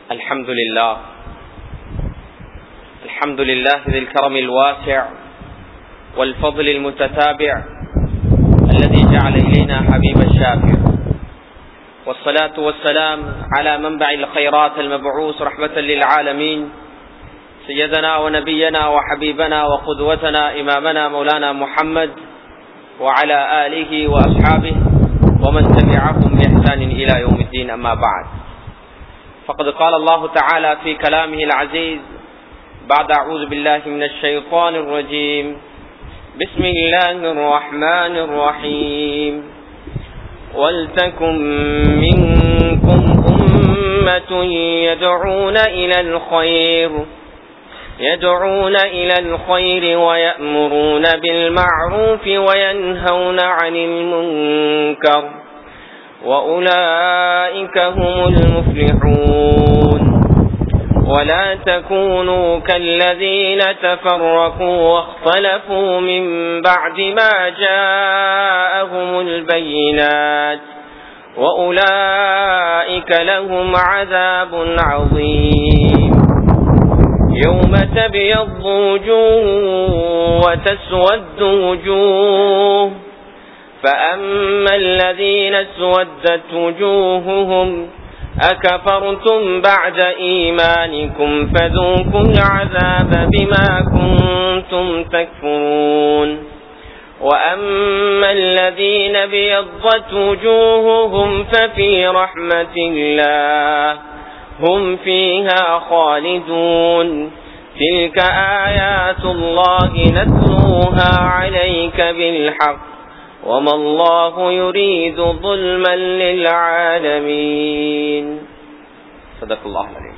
الحمد لله الحمد لله ذي الكرم الواسع والفضل المتتابع الذي جعل إلينا حبيب الشافع والصلاة والسلام على منبع الخيرات المبعوث رحمة للعالمين سيدنا ونبينا وحبيبنا وقدوتنا إمامنا مولانا محمد وعلى آله وأصحابه ومن تبعهم بإحسان إلى يوم الدين أما بعد فقد قال الله تعالى في كلامه العزيز بعد أعوذ بالله من الشيطان الرجيم بسم الله الرحمن الرحيم ولتكن منكم أمة يدعون إلى الخير يدعون إلى الخير ويأمرون بالمعروف وينهون عن المنكر وأولئك هم المفلحون ولا تكونوا كالذين تفرقوا واختلفوا من بعد ما جاءهم البينات وأولئك لهم عذاب عظيم يوم تبيض وجوه وتسود وجوه فأما الذين اسودت وجوههم أكفرتم بعد إيمانكم فذوقوا العذاب بما كنتم تكفرون وأما الذين بيضت وجوههم ففي رحمة الله هم فيها خالدون تلك آيات الله نتلوها عليك بالحق وما الله يريد ظلما للعالمين صدق الله العظيم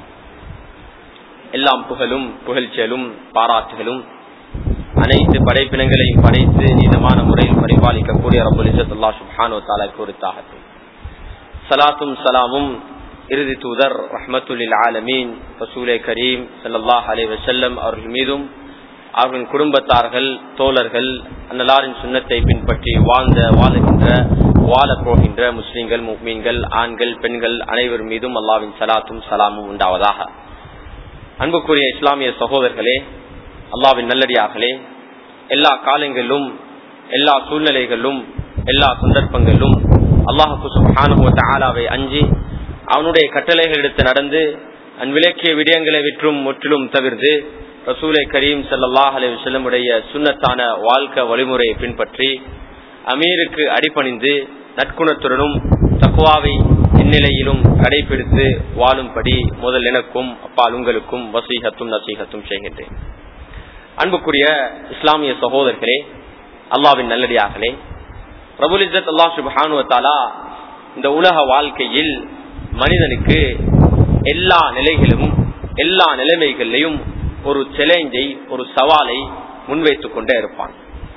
எல்லாம் புகழும் புகழ்ச்சியலும் பாராட்டுகளும் அனைத்து படைப்பினங்களையும் படைத்து நீதமான முறையில் பரிபாலிக்கக்கூடிய ரபுல் இசத்துல்லா சுப்ஹானோ தாலா குறித்தாகட்டும் சலாத்தும் சலாமும் இறுதி தூதர் ரஹமத்துல்லில் ஆலமீன் ரசூலே கரீம் சல்லாஹ் அலே வசல்லம் அவர்கள் மீதும் அவர்களின் குடும்பத்தார்கள் தோழர்கள் அன்னலாரின் சுண்ணத்தை பின்பற்றி வாழ்ந்த வாழுகின்ற வாழப் போகின்ற முஸ்லிம்கள் மீன்கள் ஆண்கள் பெண்கள் அனைவர் மீதும் அல்லாவின் சலாத்தும் சலாமும் உண்டாவதாக அன்புக்குரிய இஸ்லாமிய சகோதரர்களே அல்லாவின் நல்லடியார்களே எல்லா காலங்களிலும் எல்லா சூழ்நிலைகளிலும் எல்லா சந்தர்ப்பங்களிலும் அல்லாஹு சுபானுவத்த ஆலாவை அஞ்சி அவனுடைய கட்டளைகள் எடுத்து நடந்து அன்விலக்கிய விடயங்களை விற்றும் முற்றிலும் தவிர்த்து ரசூலை கரீம் சல்லாஹ் அலி வல்லமுடைய சுண்ணத்தான வாழ்க்கை வழிமுறையை பின்பற்றி அமீருக்கு அடிபணிந்து நற்குணத்துடனும் தக்குவாவை இந்நிலையிலும் கடைபிடித்து வாழும்படி முதல் எனக்கும் அப்பால் உங்களுக்கும் வசீகத்தும் நசீகத்தும் செய்கின்றேன் அன்புக்குரிய இஸ்லாமிய சகோதரர்களே அல்லாவின் நல்லடியார்களே பிரபுல் இசத் அல்லா சுபானுவத்தாலா இந்த உலக வாழ்க்கையில் மனிதனுக்கு எல்லா நிலைகளிலும் எல்லா நிலைமைகளிலையும் ஒரு சேலஞ்சை ஒரு சவாலை முன்வைத்துக் கொண்டே இருப்பான்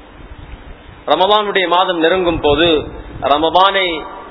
ரமபானுடைய மாதம் நெருங்கும் போது ரமபானை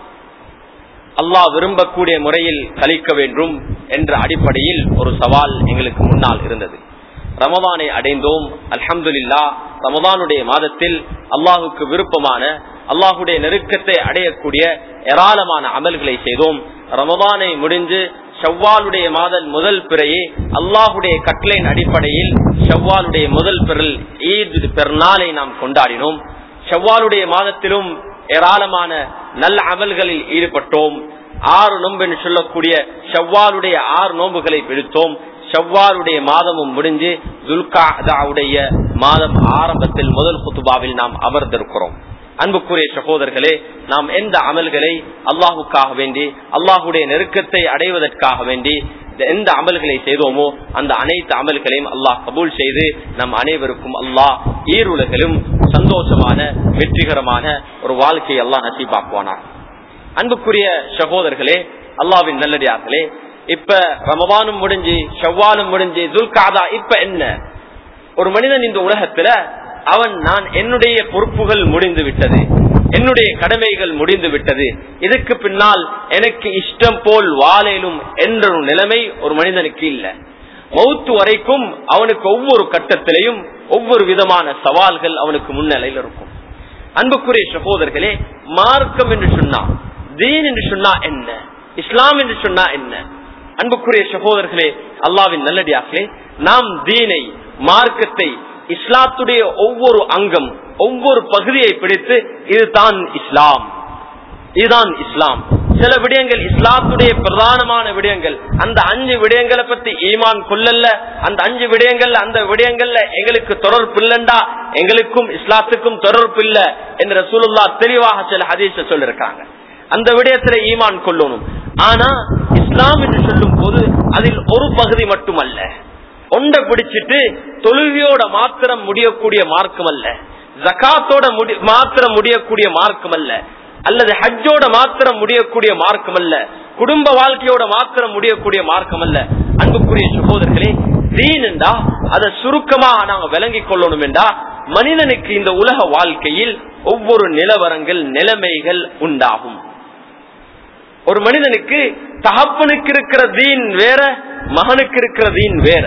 அல்லாஹ் விரும்பக்கூடிய முறையில் கழிக்க வேண்டும் என்ற அடிப்படையில் ஒரு சவால் எங்களுக்கு முன்னால் இருந்தது ரமபானை அடைந்தோம் அல்ஹம்துல்லா ரமபானுடைய மாதத்தில் அல்லாஹுக்கு விருப்பமான அல்லாஹுடைய நெருக்கத்தை அடையக்கூடிய ஏராளமான அமல்களை செய்தோம் ரமபானை முடிஞ்சு ஷவ்வாலுடைய மாதல் முதல் பிறையே அல்லாஹுடைய கட்டளையின் அடிப்படையில் ஷவ்வாலுடைய முதல் பிறல் ஈத் பெருநாளை நாம் கொண்டாடினோம் ஷவ்வாலுடைய மாதத்திலும் ஏராளமான நல்ல அமல்களில் ஈடுபட்டோம் ஆறு நோன்பு என்று சொல்லக்கூடிய ஷவ்வாலுடைய ஆறு நோன்புகளை பிடித்தோம் ஷவ்வாலுடைய மாதமும் முடிஞ்சு துல்காவுடைய மாதம் ஆரம்பத்தில் முதல் குத்துபாவில் நாம் அமர்ந்திருக்கிறோம் அன்புக்குரிய சகோதரர்களே நாம் எந்த அமல்களை அல்லாஹுக்காக வேண்டி அல்லாஹுடைய நெருக்கத்தை அடைவதற்காக வேண்டி எந்த அமல்களை செய்தோமோ அந்த அனைத்து அமல்களையும் அல்லாஹ் கபூல் செய்து நம் அனைவருக்கும் அல்லாஹ் ஈருலகிலும் சந்தோஷமான வெற்றிகரமான ஒரு வாழ்க்கையை அல்லாஹ் நசீபாக்குவானார் அன்புக்குரிய சகோதரர்களே அல்லாவின் நல்லடியார்களே இப்ப ரமபானும் முடிஞ்சு செவ்வாலும் முடிஞ்சு துல்காதா இப்ப என்ன ஒரு மனிதன் இந்த உலகத்துல அவன் நான் என்னுடைய பொறுப்புகள் முடிந்து விட்டது என்னுடைய கடமைகள் முடிந்து விட்டது இதுக்கு பின்னால் எனக்கு இஷ்டம் போல் வாழேலும் என்ற ஒரு நிலைமை ஒரு மனிதனுக்கு இல்லை மௌத்து வரைக்கும் அவனுக்கு ஒவ்வொரு கட்டத்திலையும் ஒவ்வொரு விதமான சவால்கள் அவனுக்கு முன்னிலையில் இருக்கும் அன்புக்குரிய சகோதரர்களே மார்க்கம் என்று சொன்னா தீன் என்று சொன்னா என்ன இஸ்லாம் என்று சொன்னா என்ன அன்புக்குரிய சகோதரர்களே அல்லாவின் நல்லடியார்களே நாம் தீனை மார்க்கத்தை இஸ்லாத்துடைய ஒவ்வொரு அங்கம் ஒவ்வொரு பகுதியை பிடித்து இதுதான் இஸ்லாம் இதுதான் இஸ்லாம் சில விடயங்கள் இஸ்லாத்துடைய பிரதானமான விடயங்கள் அந்த அஞ்சு விடயங்களை பத்தி ஈமான் கொள்ளல அந்த அஞ்சு விடயங்கள்ல அந்த விடயங்கள்ல எங்களுக்கு தொடர்பு இல்லண்டா எங்களுக்கும் இஸ்லாத்துக்கும் தொடர்பு இல்ல என்று ரசூலுல்லா தெளிவாக சில ஹதீஸ சொல்லிருக்காங்க அந்த விடயத்துல ஈமான் கொள்ளணும் ஆனா இஸ்லாம் என்று சொல்லும் போது அதில் ஒரு பகுதி மட்டுமல்ல ஒண்ட பிடிச்சிட்டு தொழுகையோட மாத்திரம் முடியக்கூடிய மார்க்கம் அல்ல ஜக்காத்தோட முடி மாத்திரம் முடியக்கூடிய மார்க்கம் அல்ல அல்லது ஹஜ்ஜோட மாத்திரம் முடியக்கூடிய மார்க்கம் அல்ல குடும்ப வாழ்க்கையோட மாத்திரம் முடியக்கூடிய மார்க்கம் அல்ல அன்புக்குரிய சகோதரர்களே தீன் என்றா அதை சுருக்கமாக நாங்க விளங்கிக் கொள்ளணும் என்றா மனிதனுக்கு இந்த உலக வாழ்க்கையில் ஒவ்வொரு நிலவரங்கள் நிலைமைகள் உண்டாகும் ஒரு மனிதனுக்கு தகப்பனுக்கு இருக்கிற தீன் வேற மகனுக்கு இருக்கிற தீன் வேற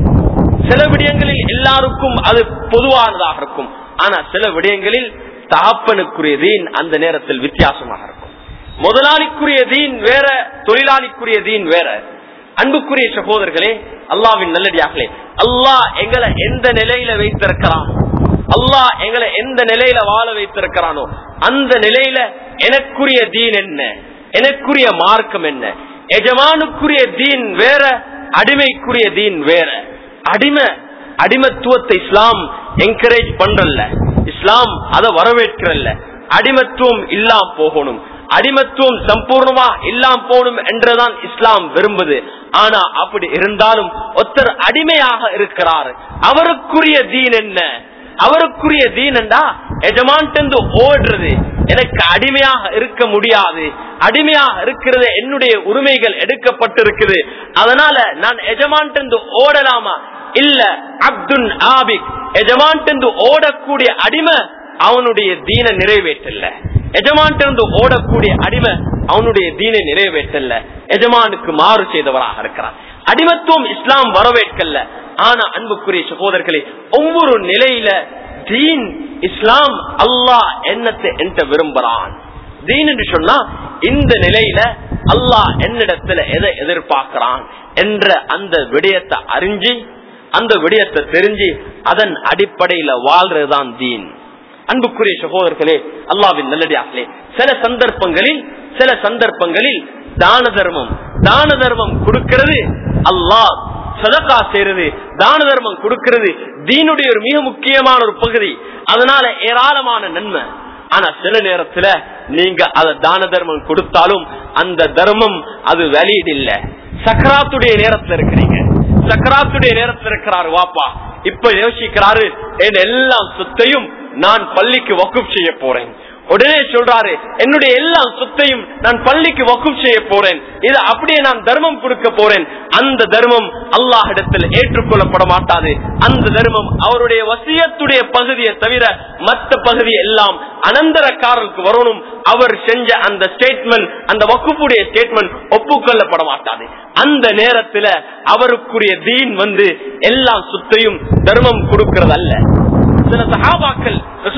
சில விடயங்களில் எல்லாருக்கும் அது பொதுவானதாக இருக்கும் ஆனா சில விடயங்களில் தகப்பனுக்குரிய தீன் அந்த நேரத்தில் வித்தியாசமாக இருக்கும் முதலாளிக்குரிய தீன் வேற தொழிலாளிக்குரிய தீன் வேற அன்புக்குரிய சகோதரர்களே அல்லாவின் நல்லடியார்களே அல்லாஹ் எங்களை எந்த நிலையில வைத்திருக்கிறான் அல்லாஹ் எங்களை எந்த நிலையில வாழ வைத்திருக்கிறானோ அந்த நிலையில எனக்குரிய தீன் என்ன எனக்குரிய மார்க்கம் என்ன எஜமானுக்குரிய தீன் வேற அடிமைக்குரிய தீன் வேற அடிமை அடிமத்துவத்தை இஸ்லாம் என்கரேஜ் பண்றல்ல இஸ்லாம் அதை வரவேற்கிறல்ல அடிமத்துவம் இல்லாம போகணும் அடிமத்துவம் சம்பூர்ணமா இல்லாம போகணும் என்றுதான் இஸ்லாம் விரும்புது ஆனா அப்படி இருந்தாலும் ஒருத்தர் அடிமையாக இருக்கிறார் அவருக்குரிய தீன் என்ன அவருக்குரிய தீன் என்றா எஜமான்ட்டு ஓடுறது எனக்கு அடிமையாக இருக்க முடியாது அடிமையாக இருக்கிறது என்னுடைய உரிமைகள் எடுக்கப்பட்டிருக்குது அதனால நான் எஜமான்ட்டு ஓடலாமா இல்ல அப்துல் ஆபிக் எஜமான்ட்டு ஓடக்கூடிய அடிமை அவனுடைய தீன நிறைவேற்றல எஜமான்ட்டு ஓடக்கூடிய அடிமை அவனுடைய தீனை நிறைவேற்றல எஜமானுக்கு மாறு செய்தவராக இருக்கிறான் அடிமத்துவம் இஸ்லாம் வரவேற்கல்ல ஆனா அன்புக்குரிய சகோதரர்களே ஒவ்வொரு நிலையில தீன் இஸ்லாம் அல்லாஹ் என்னத்தை என்ற விரும்புறான் தீன் என்று சொன்னா இந்த நிலையில அல்லாஹ் என்னிடத்துல எதை எதிர்பார்க்கிறான் என்ற அந்த விடயத்தை அறிஞ்சு அந்த விடயத்தை தெரிஞ்சு அதன் அடிப்படையில வாழ்றதுதான் தீன் அன்புக்குரிய சகோதரர்களே அல்லாவின் நல்லடியார்களே சில சந்தர்ப்பங்களில் சில சந்தர்ப்பங்களில் தான தர்மம் தான தர்மம் கொடுக்கிறது அல்லாஹ் சதக்கா செய்யறது தான தர்மம் கொடுக்கிறது தீனுடைய ஒரு மிக முக்கியமான ஒரு பகுதி அதனால ஏராளமான நன்மை ஆனா சில நேரத்துல நீங்க அத தான தர்மம் கொடுத்தாலும் அந்த தர்மம் அது வெளியீடு இல்ல சக்கராத்துடைய நேரத்துல இருக்கிறீங்க சக்கராத்துடைய நேரத்துல இருக்கிறாரு வாப்பா இப்ப யோசிக்கிறாரு என் எல்லா சொத்தையும் நான் பள்ளிக்கு வக்குப் செய்ய போறேன் உடனே சொல்றாரு என்னுடைய எல்லா சொத்தையும் நான் பள்ளிக்கு வக்குப் செய்ய போறேன் இது அப்படியே நான் தர்மம் கொடுக்க போறேன் அந்த தர்மம் அல்லாஹிடத்தில் ஏற்றுக்கொள்ளப்பட மாட்டாது அந்த தர்மம் அவருடைய வசியத்துடைய பகுதியை தவிர மற்ற பகுதி எல்லாம் அனந்தரக்காரருக்கு வரணும் அவர் செஞ்ச அந்த ஸ்டேட்மெண்ட் அந்த வக்குப்புடைய ஸ்டேட்மெண்ட் ஒப்புக்கொள்ளப்பட மாட்டாது அந்த நேரத்துல அவருக்குரிய தீன் வந்து எல்லா சொத்தையும் தர்மம் கொடுக்கிறது அல்ல சில சகாபாக்கள்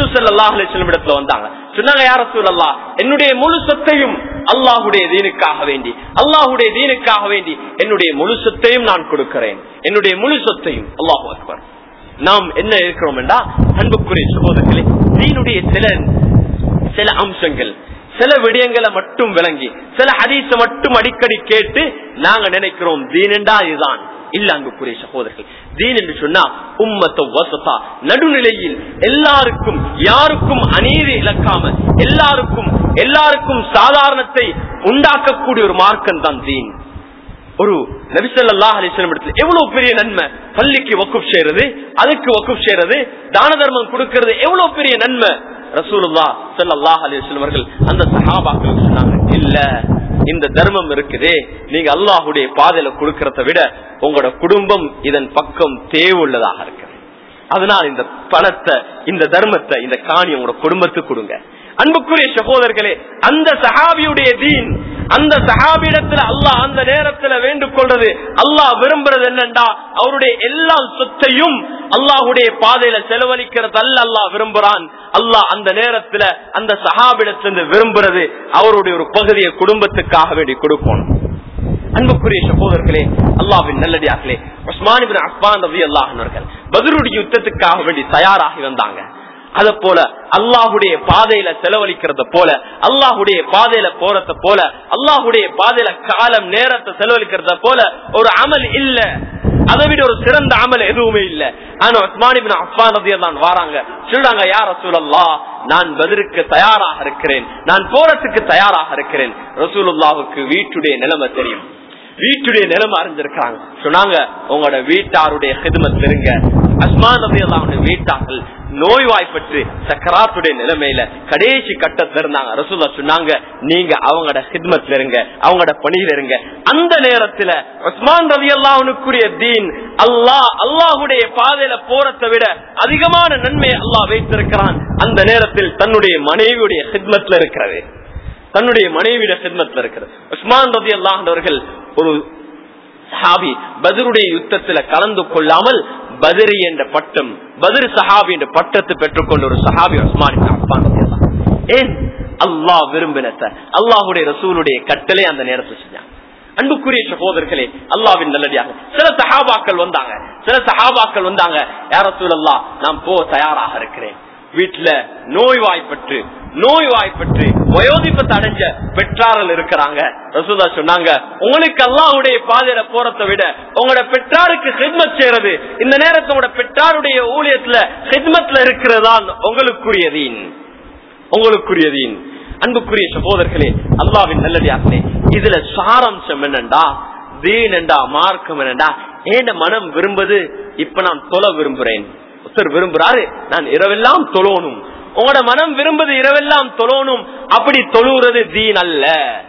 இடத்துல வந்தாங்க சொன்னாங்க யார சூழல்லா என்னுடைய முழு சொத்தையும் அல்லாஹுடைய தீனுக்காக வேண்டி அல்லாஹுடைய தீனுக்காக வேண்டி என்னுடைய முழு சொத்தையும் நான் கொடுக்கிறேன் என்னுடைய முழு சொத்தையும் அல்லாஹு அக்பர் நாம் என்ன இருக்கிறோம் என்றா அன்புக்குரிய சகோதரர்களே தீனுடைய சில சில அம்சங்கள் சில விடயங்களை மட்டும் விளங்கி சில ஹதீஸ மட்டும் அடிக்கடி கேட்டு நாங்க நினைக்கிறோம் தீனண்டா இதுதான் இல்ல அங்குக்குரிய சகோதரர்கள் தீன் என்று சொன்னா உம்மத்த வசதா நடுநிலையில் எல்லாருக்கும் யாருக்கும் அநீதி இழக்காம எல்லாருக்கும் எல்லாருக்கும் சாதாரணத்தை உண்டாக்கக்கூடிய ஒரு மார்க்கம் தான் தீன் ஒரு நபிசல்லா அலிஸ்லம் இடத்துல எவ்வளவு பெரிய நன்மை பள்ளிக்கு வக்குப் செய்யறது அதுக்கு வக்குப் செய்யறது தான தர்மம் கொடுக்கிறது எவ்வளவு பெரிய நன்மை ரசூலுல்லா சல்லாஹ் அலிஸ்லம் அவர்கள் அந்த சஹாபாக்கள் சொன்னாங்க இல்ல இந்த தர்மம் இருக்குதே நீங்க அல்லாஹுடைய பாதையில கொடுக்கறத விட உங்களோட குடும்பம் இதன் பக்கம் தேவையுள்ளதாக இருக்கு அதனால் இந்த பணத்தை இந்த தர்மத்தை இந்த காணி உங்களோட குடும்பத்துக்கு கொடுங்க அன்புக்குரிய சகோதரர்களே அந்த சஹாபியுடைய தீன் அந்த சஹாபியிடத்துல அல்லாஹ் அந்த நேரத்துல வேண்டுக் கொள்றது அல்லாஹ் விரும்புறது என்னண்டா அவருடைய எல்லா சொத்தையும் அல்லாஹுடைய பாதையில செலவழிக்கிறது அல்ல அல்லாஹ் விரும்புறான் அல்லாஹ் அந்த நேரத்துல அந்த சஹாபிடத்திலிருந்து விரும்புறது அவருடைய ஒரு பகுதியை குடும்பத்துக்காக வேண்டி கொடுக்கணும் அன்புக்குரிய சகோதரர்களே அல்லாவின் நல்லடியார்களே உஸ்மான் பின் அஃபான் ரவி அல்லாஹர்கள் பதிலுடைய யுத்தத்துக்காக வேண்டி தயாராகி வந்தாங்க அத போல அல்லாஹுடைய பாதையில செலவழிக்கிறத போல அல்லாஹுடைய பாதையில போறத போல அல்லாஹுடைய பாதையில காலம் நேரத்தை செலவழிக்கிறத போல ஒரு அமல் இல்ல அதை விட ஒரு சிறந்த அமல் எதுவுமே இல்ல ஆனா உஸ்மானிபின் அஃபான் ரதியல்லான் வாராங்க சொல்றாங்க யார் ரசூலல்லா நான் பதிலுக்கு தயாராக இருக்கிறேன் நான் போறதுக்கு தயாராக இருக்கிறேன் ரசூலுல்லாவுக்கு வீட்டுடைய நிலைமை தெரியும் வீட்டுடைய நிலைமை அறிஞ்சிருக்காங்க சொன்னாங்க உங்களோட வீட்டாருடைய ஹிதமத்தில் இருங்க அஸ்மான் ரதியல்லாவுடைய வீட்டார்கள் நோய்வாய்ப்பட்டு சக்கராத்துடைய நிலைமையில கடைசி கட்டத்துல இருந்தாங்க ரசூல்லா சொன்னாங்க நீங்க அவங்களோட ஹித்மத்துல இருங்க அவங்களோட பணியில இருங்க அந்த நேரத்துல உஸ்மான் ரவி அல்லாவுக்குரிய தீன் அல்லாஹ் அல்லாஹுடைய பாதையில போறதை விட அதிகமான நன்மை அல்லாஹ் வைத்திருக்கிறான் அந்த நேரத்தில் தன்னுடைய மனைவியுடைய ஹித்மத்துல இருக்கிறது தன்னுடைய மனைவியுடைய ஹித்மத்துல இருக்கிறது உஸ்மான் ரவி அல்லாஹர்கள் ஒரு சஹாபி பதருடைய யுத்தத்துல கலந்து கொள்ளாமல் பதரி என்ற பட்டம் பதர் சஹாபி என்ற பட்டத்தை பெற்றுக்கொண்ட ஒரு சஹாபி உஸ்மான் ஏன் அல்லாஹ் விரும்பினத்த அல்லாஹுடைய ரசூலுடைய கட்டளை அந்த நேரத்தை செஞ்சாங்க அன்புக்குரிய சகோதரர்களே அல்லாவின் நல்லடியாக சில சஹாபாக்கள் வந்தாங்க சில சஹாபாக்கள் வந்தாங்க யார சூழல்லா நான் போ தயாராக இருக்கிறேன் வீட்டுல நோய்வாய்ப்பட்டு நோய்வாய்ப்பட்டு வயோதிபத்தை அடைஞ்ச பெற்றார்கள் இருக்கிறாங்க ரசூதா சொன்னாங்க உங்களுக்கு அல்லாவுடைய பாதையில போறதை விட உங்களோட பெற்றாருக்கு ஹித்மத் செய்யறது இந்த நேரத்தை உங்களோட பெற்றாருடைய ஊழியத்துல ஹித்மத்ல இருக்கிறதான் உங்களுக்குரியதீன் உங்களுக்குரியதீன் அன்புக்குரிய சகோதரர்களே அல்லாவின் நல்லடியார்களே இதுல சாராம்சம் என்னண்டா தீன் என்றா மார்க்கம் என்னண்டா ஏண்ட மனம் விரும்புது இப்ப நான் தொலை விரும்புறேன் ஒருத்தர் விரும்புறாரு நான் இரவெல்லாம் தொழணும் உங்களோட மனம் விரும்புது இரவெல்லாம் தொழணும் அப்படி தொழுறது தீன் அல்ல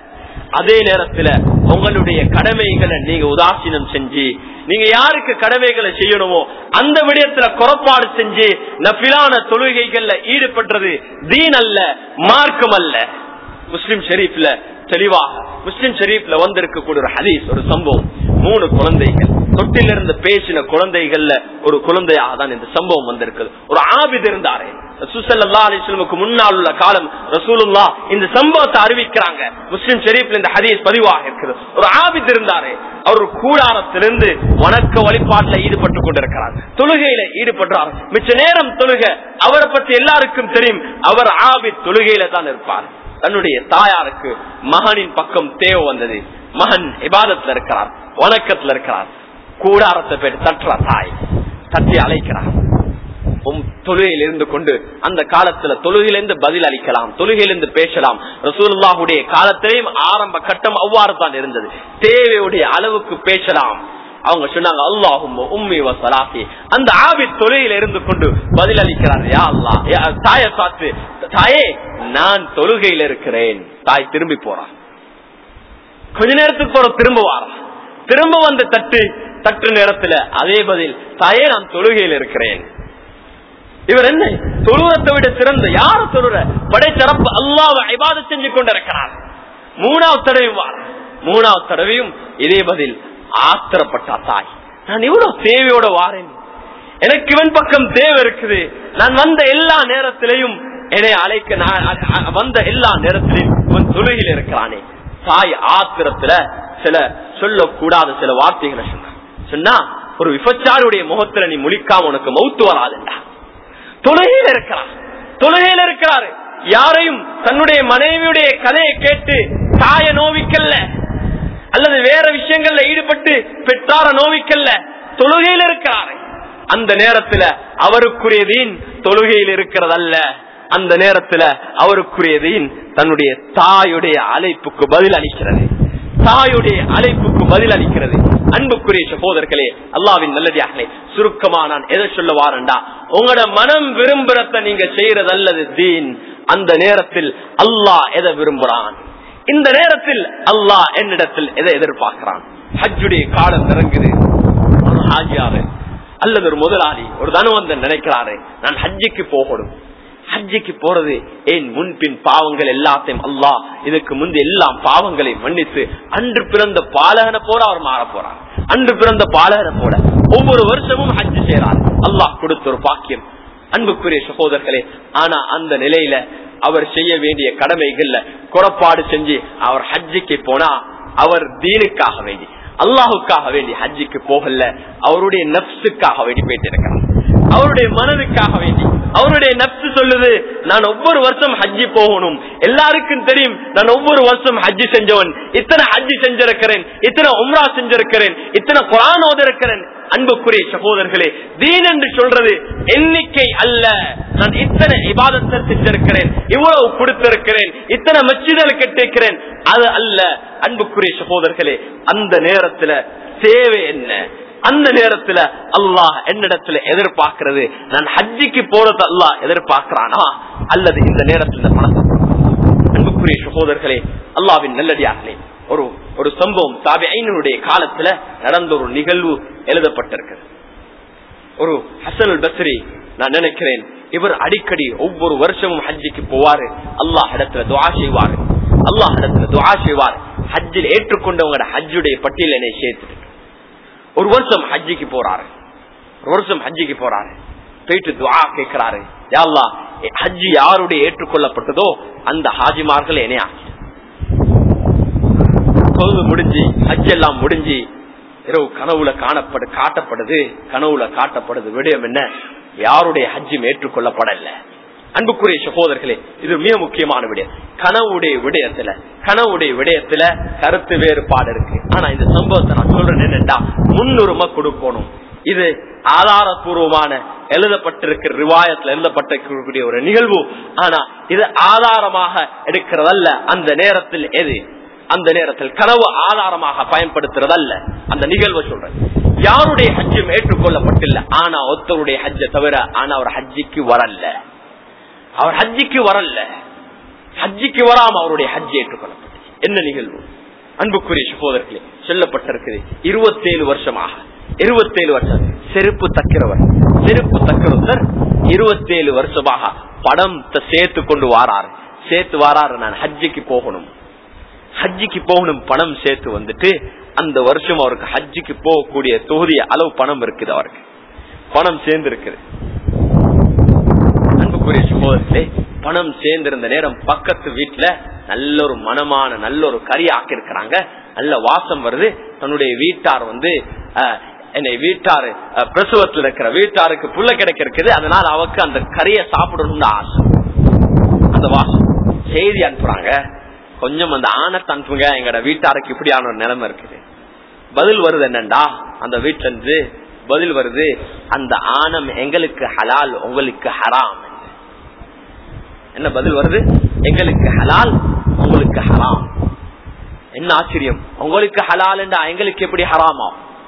அதே நேரத்துல உங்களுடைய கடமைகளை நீங்க உதாசீனம் செஞ்சு நீங்க யாருக்கு கடமைகளை செய்யணுமோ அந்த விடயத்துல குறப்பாடு செஞ்சு நபிலான தொழுகைகள்ல ஈடுபடுறது தீன் அல்ல மார்க்கம் அல்ல முஸ்லிம் ஷெரீப்ல தெளிவாக முஸ்லிம் ஷெரீப்ல வந்திருக்கக்கூடிய ஒரு ஹதீஸ் ஒரு சம்பவம் மூணு குழந்தைகள் தொட்டிலிருந்து பேசின குழந்தைகள்ல ஒரு குழந்தையாக தான் இந்த சம்பவம் வந்திருக்குது ஒரு ஆபித் இருந்தாரு ரசூசல்லா அலிஸ்லமுக்கு முன்னால் உள்ள காலம் ரசூலுல்லா இந்த சம்பவத்தை அறிவிக்கிறாங்க முஸ்லிம் ஷெரீப்ல இந்த ஹதீஸ் பதிவாக இருக்குது ஒரு ஆபித் இருந்தாரு அவர் கூடாரத்திலிருந்து வணக்க வழிபாட்டுல ஈடுபட்டு கொண்டிருக்கிறார் தொழுகையில ஈடுபடுறார் மிச்ச நேரம் தொழுக அவரை பத்தி எல்லாருக்கும் தெரியும் அவர் ஆபித் தொழுகையில தான் இருப்பார் தன்னுடைய தாயாருக்கு மகனின் பக்கம் தேவை வந்தது மகன் இபாதத்துல இருக்கிறார் வணக்கத்துல இருக்கிறார் கூடாரத்தை போய் தட்டுற தாய் தட்டி அழைக்கிறார் தொழுகையில் இருந்து கொண்டு அந்த காலத்துல தொழுகையிலிருந்து பதில் அளிக்கலாம் தொழுகையிலிருந்து பேசலாம் ரசூல்லாவுடைய காலத்திலேயும் ஆரம்ப கட்டம் அவ்வாறு தான் இருந்தது தேவையுடைய அளவுக்கு பேசலாம் அவங்க சொன்னாங்க அல்லாஹும் உம்மி வசலாக்கி அந்த ஆபி தொழுகையில இருந்து கொண்டு பதில் அளிக்கிறார் யா அல்லா தாய பார்த்து தாயே நான் தொழுகையில இருக்கிறேன் தாய் திரும்பி போறான் கொஞ்ச நேரத்துக்கு போற திரும்ப வாரான் திரும்ப வந்து தட்டு தட்டு நேரத்துல அதே பதில் தாயே நான் தொழுகையில் இருக்கிறேன் இவர் என்ன தொழுவத்தை விட சிறந்த யார தொழுற படைத்தரப்பு அல்லாவ ஐபாத செஞ்சு கொண்டிருக்கிறார் மூணாவது தடவையும் வார மூணாவது தடவையும் இதே பதில் ஆத்திரப்பட்டா தாய் நான் இவ்வளவு தேவையோட வாரேன் எனக்கு இவன் பக்கம் தேவை இருக்குது நான் வந்த எல்லா நேரத்திலையும் என்னை அழைக்க நான் வந்த எல்லா நேரத்திலையும் இவன் தொழுகையில் இருக்கிறானே தாய் ஆத்திரத்துல சில சொல்லக்கூடாத சில வார்த்தைகளை சொன்னான் சொன்னா ஒரு விபச்சாருடைய முகத்துல நீ முழிக்காம உனக்கு மௌத்து வராதுண்டா தொழுகையில் இருக்கிறார் தொழுகையில் இருக்கிறாரு யாரையும் தன்னுடைய மனைவியுடைய கதையை கேட்டு தாய நோவிக்கல்ல அல்லது வேற விஷயங்கள்ல ஈடுபட்டு பெற்றார நோவிக்கல்ல தொழுகையில் இருக்கிறாரு அந்த நேரத்துல அவருக்குரியதீன் தொழுகையில் இருக்கிறதல்ல அந்த நேரத்துல அவருக்குரியதீன் தன்னுடைய தாயுடைய அழைப்புக்கு பதில் அளிக்கிறது தாயுடைய அழைப்புக்கு பதில் அளிக்கிறது அன்புக்குரிய சகோதரர்களே அல்லாவின் நல்லதியாகலே சுருக்கமா நான் எதை சொல்ல வாரண்டா உங்களோட மனம் விரும்புறத நீங்க செய்யறது அல்லது தீன் அந்த நேரத்தில் அல்லாஹ் எதை விரும்புறான் இந்த நேரத்தில் அல்லாஹ் என்னிடத்தில் எதை எதிர்பார்க்கிறான் ஹஜ்ஜுடைய காலம் இறங்குது ஒரு ஹாஜியாரு அல்லது ஒரு முதலாளி ஒரு தனவந்தன் நினைக்கிறாரு நான் ஹஜ்ஜிக்கு போகணும் ஹஜ்ஜிக்கு போறது ஏன் முன்பின் பாவங்கள் எல்லாத்தையும் அல்லாஹ் இதுக்கு முந்தி எல்லாம் பாவங்களையும் மன்னித்து அன்று பிறந்த பாலகனை போல அவர் மாற போறார் அன்று பிறந்த பாலகனை போல ஒவ்வொரு வருஷமும் ஹஜ் செய்யறார் அல்லாஹ் கொடுத்த ஒரு பாக்கியம் அன்புக்குரிய சகோதரர்களே ஆனா அந்த நிலையில அவர் செய்ய வேண்டிய கடமைகள்ல குறப்பாடு செஞ்சு அவர் ஹஜ்ஜிக்கு போனா அவர் தீனுக்காக வேண்டி அல்லாஹுக்காக வேண்டி ஹஜ்ஜிக்கு போகல அவருடைய நப்சுக்காக வேண்டி போயிட்டு இருக்கிறார் அவருடைய மனதுக்காக வேண்டி அவருடைய நப்சு சொல்லுது நான் ஒவ்வொரு வருஷம் ஹஜ்ஜி போகணும் எல்லாருக்கும் தெரியும் நான் ஒவ்வொரு வருஷம் ஹஜ்ஜி செஞ்சவன் இத்தனை ஹஜ்ஜி செஞ்சிருக்கிறேன் இத்தனை உம்ரா செஞ்சிருக்கிறேன் இத்தனை குரான் ஓதிருக்கிறேன் அன்புக்குரிய சகோதரர்களே தீன் என்று சொல்றது எண்ணிக்கை அல்ல நான் இத்தனை இபாதத்தை செஞ்சிருக்கிறேன் இவ்வளவு கொடுத்திருக்கிறேன் இத்தனை மச்சிதல் கட்டிருக்கிறேன் அது அல்ல அன்புக்குரிய சகோதரர்களே அந்த நேரத்துல தேவை என்ன அந்த நேரத்துல அல்லாஹ் என்னிடத்துல எதிர்பார்க்கிறது நான் ஹஜ்ஜிக்கு போறது அல்லாஹ் எதிர்பார்க்கிறானா அல்லது இந்த நேரத்துல பணத்தை அன்புக்குரிய சகோதரர்களே அல்லாவின் நல்லடியார்களே ஒரு ஒரு சம்பவம் தாபிஐனுடைய காலத்துல நடந்த ஒரு நிகழ்வு எழுதப்பட்டிருக்கிறது ஒரு ஹசன் பஸ்ரி நான் நினைக்கிறேன் இவர் அடிக்கடி ஒவ்வொரு வருஷமும் ஹஜ்ஜிக்கு போவாரு அல்லாஹ் இடத்துல துவா செய்வாரு அல்லாஹ் இடத்துல துவா செய்வார் ஹஜ்ஜில் ஏற்றுக்கொண்டவங்க ஹஜ்ஜுடைய பட்டியல் என்னை சேர்த்துட்டு ஒரு வருஷம் ஹஜ்ஜிக்கு போறாரு ஒரு வருஷம் ஹஜ்ஜிக்கு போறாரு போயிட்டு துவா கேட்கிறாரு யாழ்லா ஹஜ்ஜி யாருடைய ஏற்றுக்கொள்ளப்பட்டதோ அந்த ஹாஜிமார்கள் என்னையா தொழுது முடிஞ்சு ஹஜ் எல்லாம் முடிஞ்சு இரவு கனவுல காணப்படு காட்டப்படுது கனவுல காட்டப்படுது விடயம் என்ன யாருடைய ஹஜ்ஜும் ஏற்றுக்கொள்ளப்படல அன்புக்குரிய சகோதரர்களே இது மிக முக்கியமான விடயம் கனவுடைய விடயத்துல கனவுடைய விடயத்துல கருத்து வேறுபாடு இருக்கு ஆனா இந்த சம்பவத்தை நான் சொல்றேன் என்னண்டா முன்னுரிமை கொடுக்கணும் இது ஆதாரபூர்வமான எழுதப்பட்டிருக்கிற ரிவாயத்துல எழுதப்பட்டிருக்கக்கூடிய ஒரு நிகழ்வு ஆனா இது ஆதாரமாக எடுக்கிறதல்ல அந்த நேரத்தில் எது அந்த நேரத்தில் கனவு ஆதாரமாக பயன்படுத்துறதல்ல அந்த நிகழ்வை சொல்றேன் யாருடைய ஹஜ்ஜும் ஏற்றுக்கொள்ளப்பட்டில்ல ஆனா ஒருத்தருடைய ஹஜ்ஜை தவிர ஆனா அவர் ஹஜ்ஜிக்கு வரல அவர் ஹஜ்ஜிக்கு வரல ஹஜ்ஜிக்கு வராம அவருடைய ஹஜ்ஜி ஏற்றுக்கொள்ளப்பட்டது என்ன நிகழ்வு அன்புக்குரிய சகோதரர்களே சொல்லப்பட்டிருக்குது இருபத்தேழு வருஷமாக இருபத்தேழு வருஷம் செருப்பு தக்கிறவர் செருப்பு தக்கிறவர் இருபத்தேழு வருஷமாக படம் சேர்த்து கொண்டு வாராரு சேர்த்து வாராரு நான் ஹஜ்ஜிக்கு போகணும் ஹஜ்ஜிக்கு போகணும் பணம் சேர்த்து வந்துட்டு அந்த வருஷம் அவருக்கு ஹஜ்ஜிக்கு போகக்கூடிய தொகுதி அளவு பணம் இருக்குது அவருக்கு பணம் சேர்ந்து இருக்குது அன்புக்குரிய சகோதரர்களே பணம் சேர்ந்திருந்த நேரம் பக்கத்து வீட்டுல நல்ல ஒரு மனமான நல்ல ஒரு கறி ஆக்கிருக்கிறாங்க நல்ல வாசம் வருது தன்னுடைய வீட்டார் வந்து என்னை வீட்டாரு பிரசவத்தில் இருக்கிற வீட்டாருக்கு புள்ள கிடைக்க இருக்குது அதனால அவருக்கு அந்த கறியை சாப்பிடணும்னு ஆசை அந்த வாசம் செய்தி அனுப்புறாங்க கொஞ்சம் அந்த ஆணத்தை அனுப்புங்க எங்கட வீட்டாருக்கு இப்படியான ஒரு நிலைமை இருக்குது பதில் வருது என்னண்டா அந்த வீட்டுல இருந்து பதில் வருது அந்த ஆணம் எங்களுக்கு ஹலால் உங்களுக்கு ஹராம் என்ன பதில் வருது எங்களுக்கு ஹலால் உங்களுக்கு ஹராம் என்ன ஆச்சரியம் உங்களுக்கு ஹலால் எங்களுக்கு எப்படி ஹராமா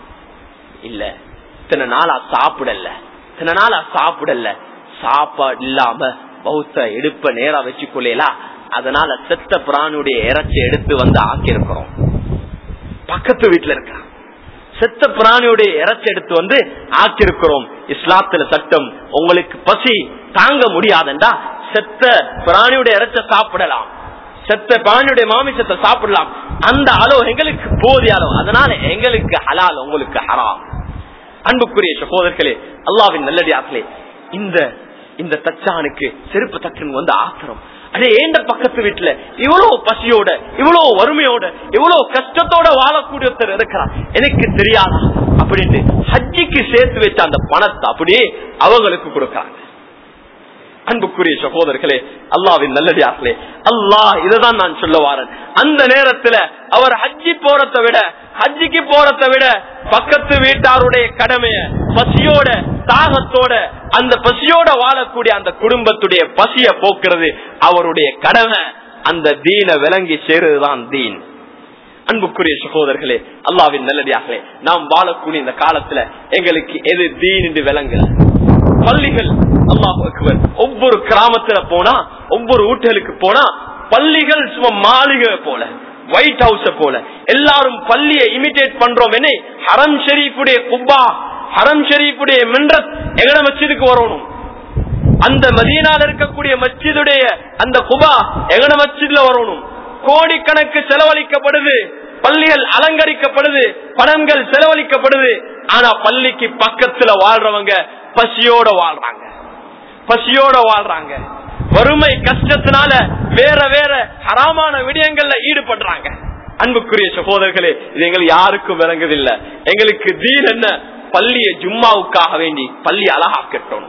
இல்ல இத்தனை நாளா சாப்பிடல இத்தனை நாளா சாப்பிடல சாப்பாடு இல்லாம பௌத்த எடுப்ப நேரா வச்சு கொள்ளலாம் அதனால செத்த பிராணியுடைய இறைச்சி எடுத்து வந்து ஆக்கியிருக்கிறோம் பக்கத்து வீட்டுல இருக்க செத்த பிராணியுடைய இறைச்சி எடுத்து வந்து ஆக்கியிருக்கிறோம் இஸ்லாத்துல சட்டம் உங்களுக்கு பசி தாங்க முடியாதண்டா செத்த பிராணியுடைய இறைச்ச சாப்பிடலாம் செத்த பிராணியுடைய மாமிசத்தை சாப்பிடலாம் அந்த அளவு எங்களுக்கு போதிய அளவு அதனால எங்களுக்கு ஹலால் உங்களுக்கு ஹராம் அன்புக்குரிய சகோதரர்களே அல்லாவின் நல்லடியார்களே இந்த இந்த தச்சானுக்கு செருப்பு தக்குன்னு வந்து ஆத்திரம் அடே ஏண்ட பக்கத்து வீட்டுல இவ்வளவு பசியோட இவ்வளவு வறுமையோட இவ்வளவு கஷ்டத்தோட வாழக்கூடிய ஒருத்தர் இருக்கிறார் எனக்கு தெரியாதா அப்படின்ட்டு ஹஜ்ஜிக்கு சேர்த்து வச்ச அந்த பணத்தை அப்படியே அவங்களுக்கு கொடுக்கறாங்க அன்புக்குரிய சகோதரர்களே அல்லாவின் நல்லடியார்களே அல்லாஹ் இதுதான் நான் சொல்ல வாரன் அந்த நேரத்துல அவர் ஹஜ்ஜி போறதை விட ஹஜ்ஜிக்கு போறதை விட பக்கத்து வீட்டாருடைய கடமைய பசியோட தாகத்தோட அந்த பசியோட வாழக்கூடிய அந்த குடும்பத்துடைய பசிய போக்குறது அவருடைய கடமை அந்த தீன விளங்கி சேருதுதான் தீன் அன்புக்குரிய சகோதரர்களே அல்லாவின் நல்லடியார்களே நாம் வாழக்கூடிய இந்த காலத்துல எங்களுக்கு எது தீன் என்று விளங்கல பள்ளிகள் அல்லாஹ் அக்பர் ஒவ்வொரு கிராமத்துல போனா ஒவ்வொரு வீட்டுகளுக்கு போனா பள்ளிகள் சும்மா மாளிகை போல ஒயிட் ஹவுஸ போல எல்லாரும் பள்ளியை இமிடேட் பண்றோம் என்ன ஹரம் ஷெரீஃபுடைய குப்பா ஹரம் ஷெரீஃபுடைய மின்றத் எங்கட மச்சிதுக்கு வரணும் அந்த மதீனால இருக்கக்கூடிய மஸ்ஜிதுடைய அந்த குபா எங்கட மஸ்ஜித்ல வரணும் கோடிக்கணக்கு செலவழிக்கப்படுது பள்ளிகள் அலங்கரிக்கப்படுது பணங்கள் செலவழிக்கப்படுது ஆனா பள்ளிக்கு பக்கத்துல வாழ்றவங்க பசியோட வாழ்றாங்க பசியோட வாழ்றாங்க வறுமை கஷ்டத்தினால வேற வேற ஹராமான விடயங்கள்ல ஈடுபடுறாங்க அன்புக்குரிய சகோதரர்களே இது எங்களுக்கு யாருக்கும் விளங்குதில்லை எங்களுக்கு தீன் என்ன பள்ளியை ஜும்மாவுக்காக வேண்டி பள்ளி அழகா கட்டணும்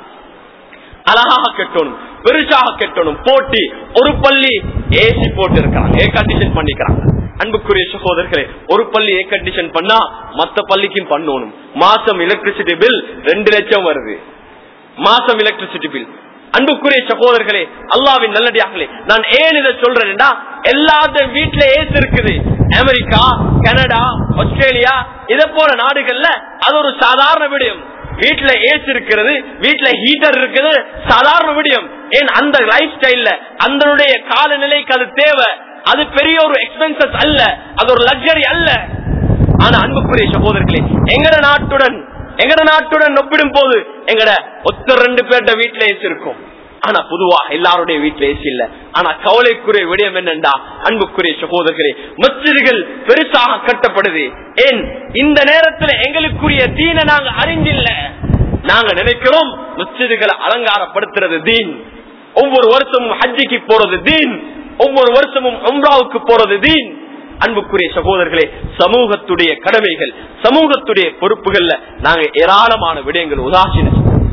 அழகாக கட்டணும் பெருசாக கட்டணும் போட்டி ஒரு பள்ளி ஏசி போட்டு இருக்கிறாங்க ஏர் கண்டிஷன் பண்ணிக்கிறாங்க அன்புக்குரிய சகோதரர்களே ஒரு பள்ளி ஏர் கண்டிஷன் பண்ணா மத்த பள்ளிக்கும் பண்ணணும் மாசம் எலக்ட்ரிசிட்டி பில் ரெண்டு லட்சம் வருது மாசம் எலக்ட்ரிசிட்டி பில் அன்புக்குரிய சகோதரர்களே அல்லாவின் நல்லடியார்களே நான் ஏன் இதை சொல்றேன்னா எல்லாத்த வீட்டுல ஏசி இருக்குது அமெரிக்கா கனடா ஆஸ்திரேலியா இதை போல நாடுகள்ல அது ஒரு சாதாரண விடயம் வீட்டுல ஏசி இருக்கிறது வீட்டுல ஹீட்டர் இருக்குது சாதாரண விடயம் ஏன் அந்த லைஃப் ஸ்டைல்ல அந்த காலநிலைக்கு அது தேவை அது பெரிய ஒரு எக்ஸ்பென்சஸ் அல்ல அது ஒரு லக்ஸரி அல்ல ஆனா அன்புக்குரிய சகோதரர்களே எங்கட நாட்டுடன் எங்கட நாட்டுடன் ஒப்பிடும் போது எங்கட ஒத்த ரெண்டு பேர்ட வீட்டுல ஏசி இருக்கும் ஆனா பொதுவா எல்லாருடைய வீட்டுல ஏசி இல்ல ஆனா கவலைக்குரிய விடயம் என்னண்டா அன்புக்குரிய சகோதரர்களே மச்சிதுகள் பெருசாக கட்டப்படுது ஏன் இந்த நேரத்துல எங்களுக்குரிய தீன நாங்க அறிஞ்சில்ல நாங்க நினைக்கிறோம் மச்சிதுகளை அலங்காரப்படுத்துறது தீன் ஒவ்வொரு வருஷமும் ஹஜ்ஜிக்கு போறது தீன் ஒவ்வொரு வருஷமும் உம்ராவுக்கு போறது தீன் அன்புக்குரிய சகோதரர்களே சமூகத்துடைய கடமைகள் சமூகத்துடைய பொறுப்புகள்ல நாங்க ஏராளமான விடயங்கள் உதாசீன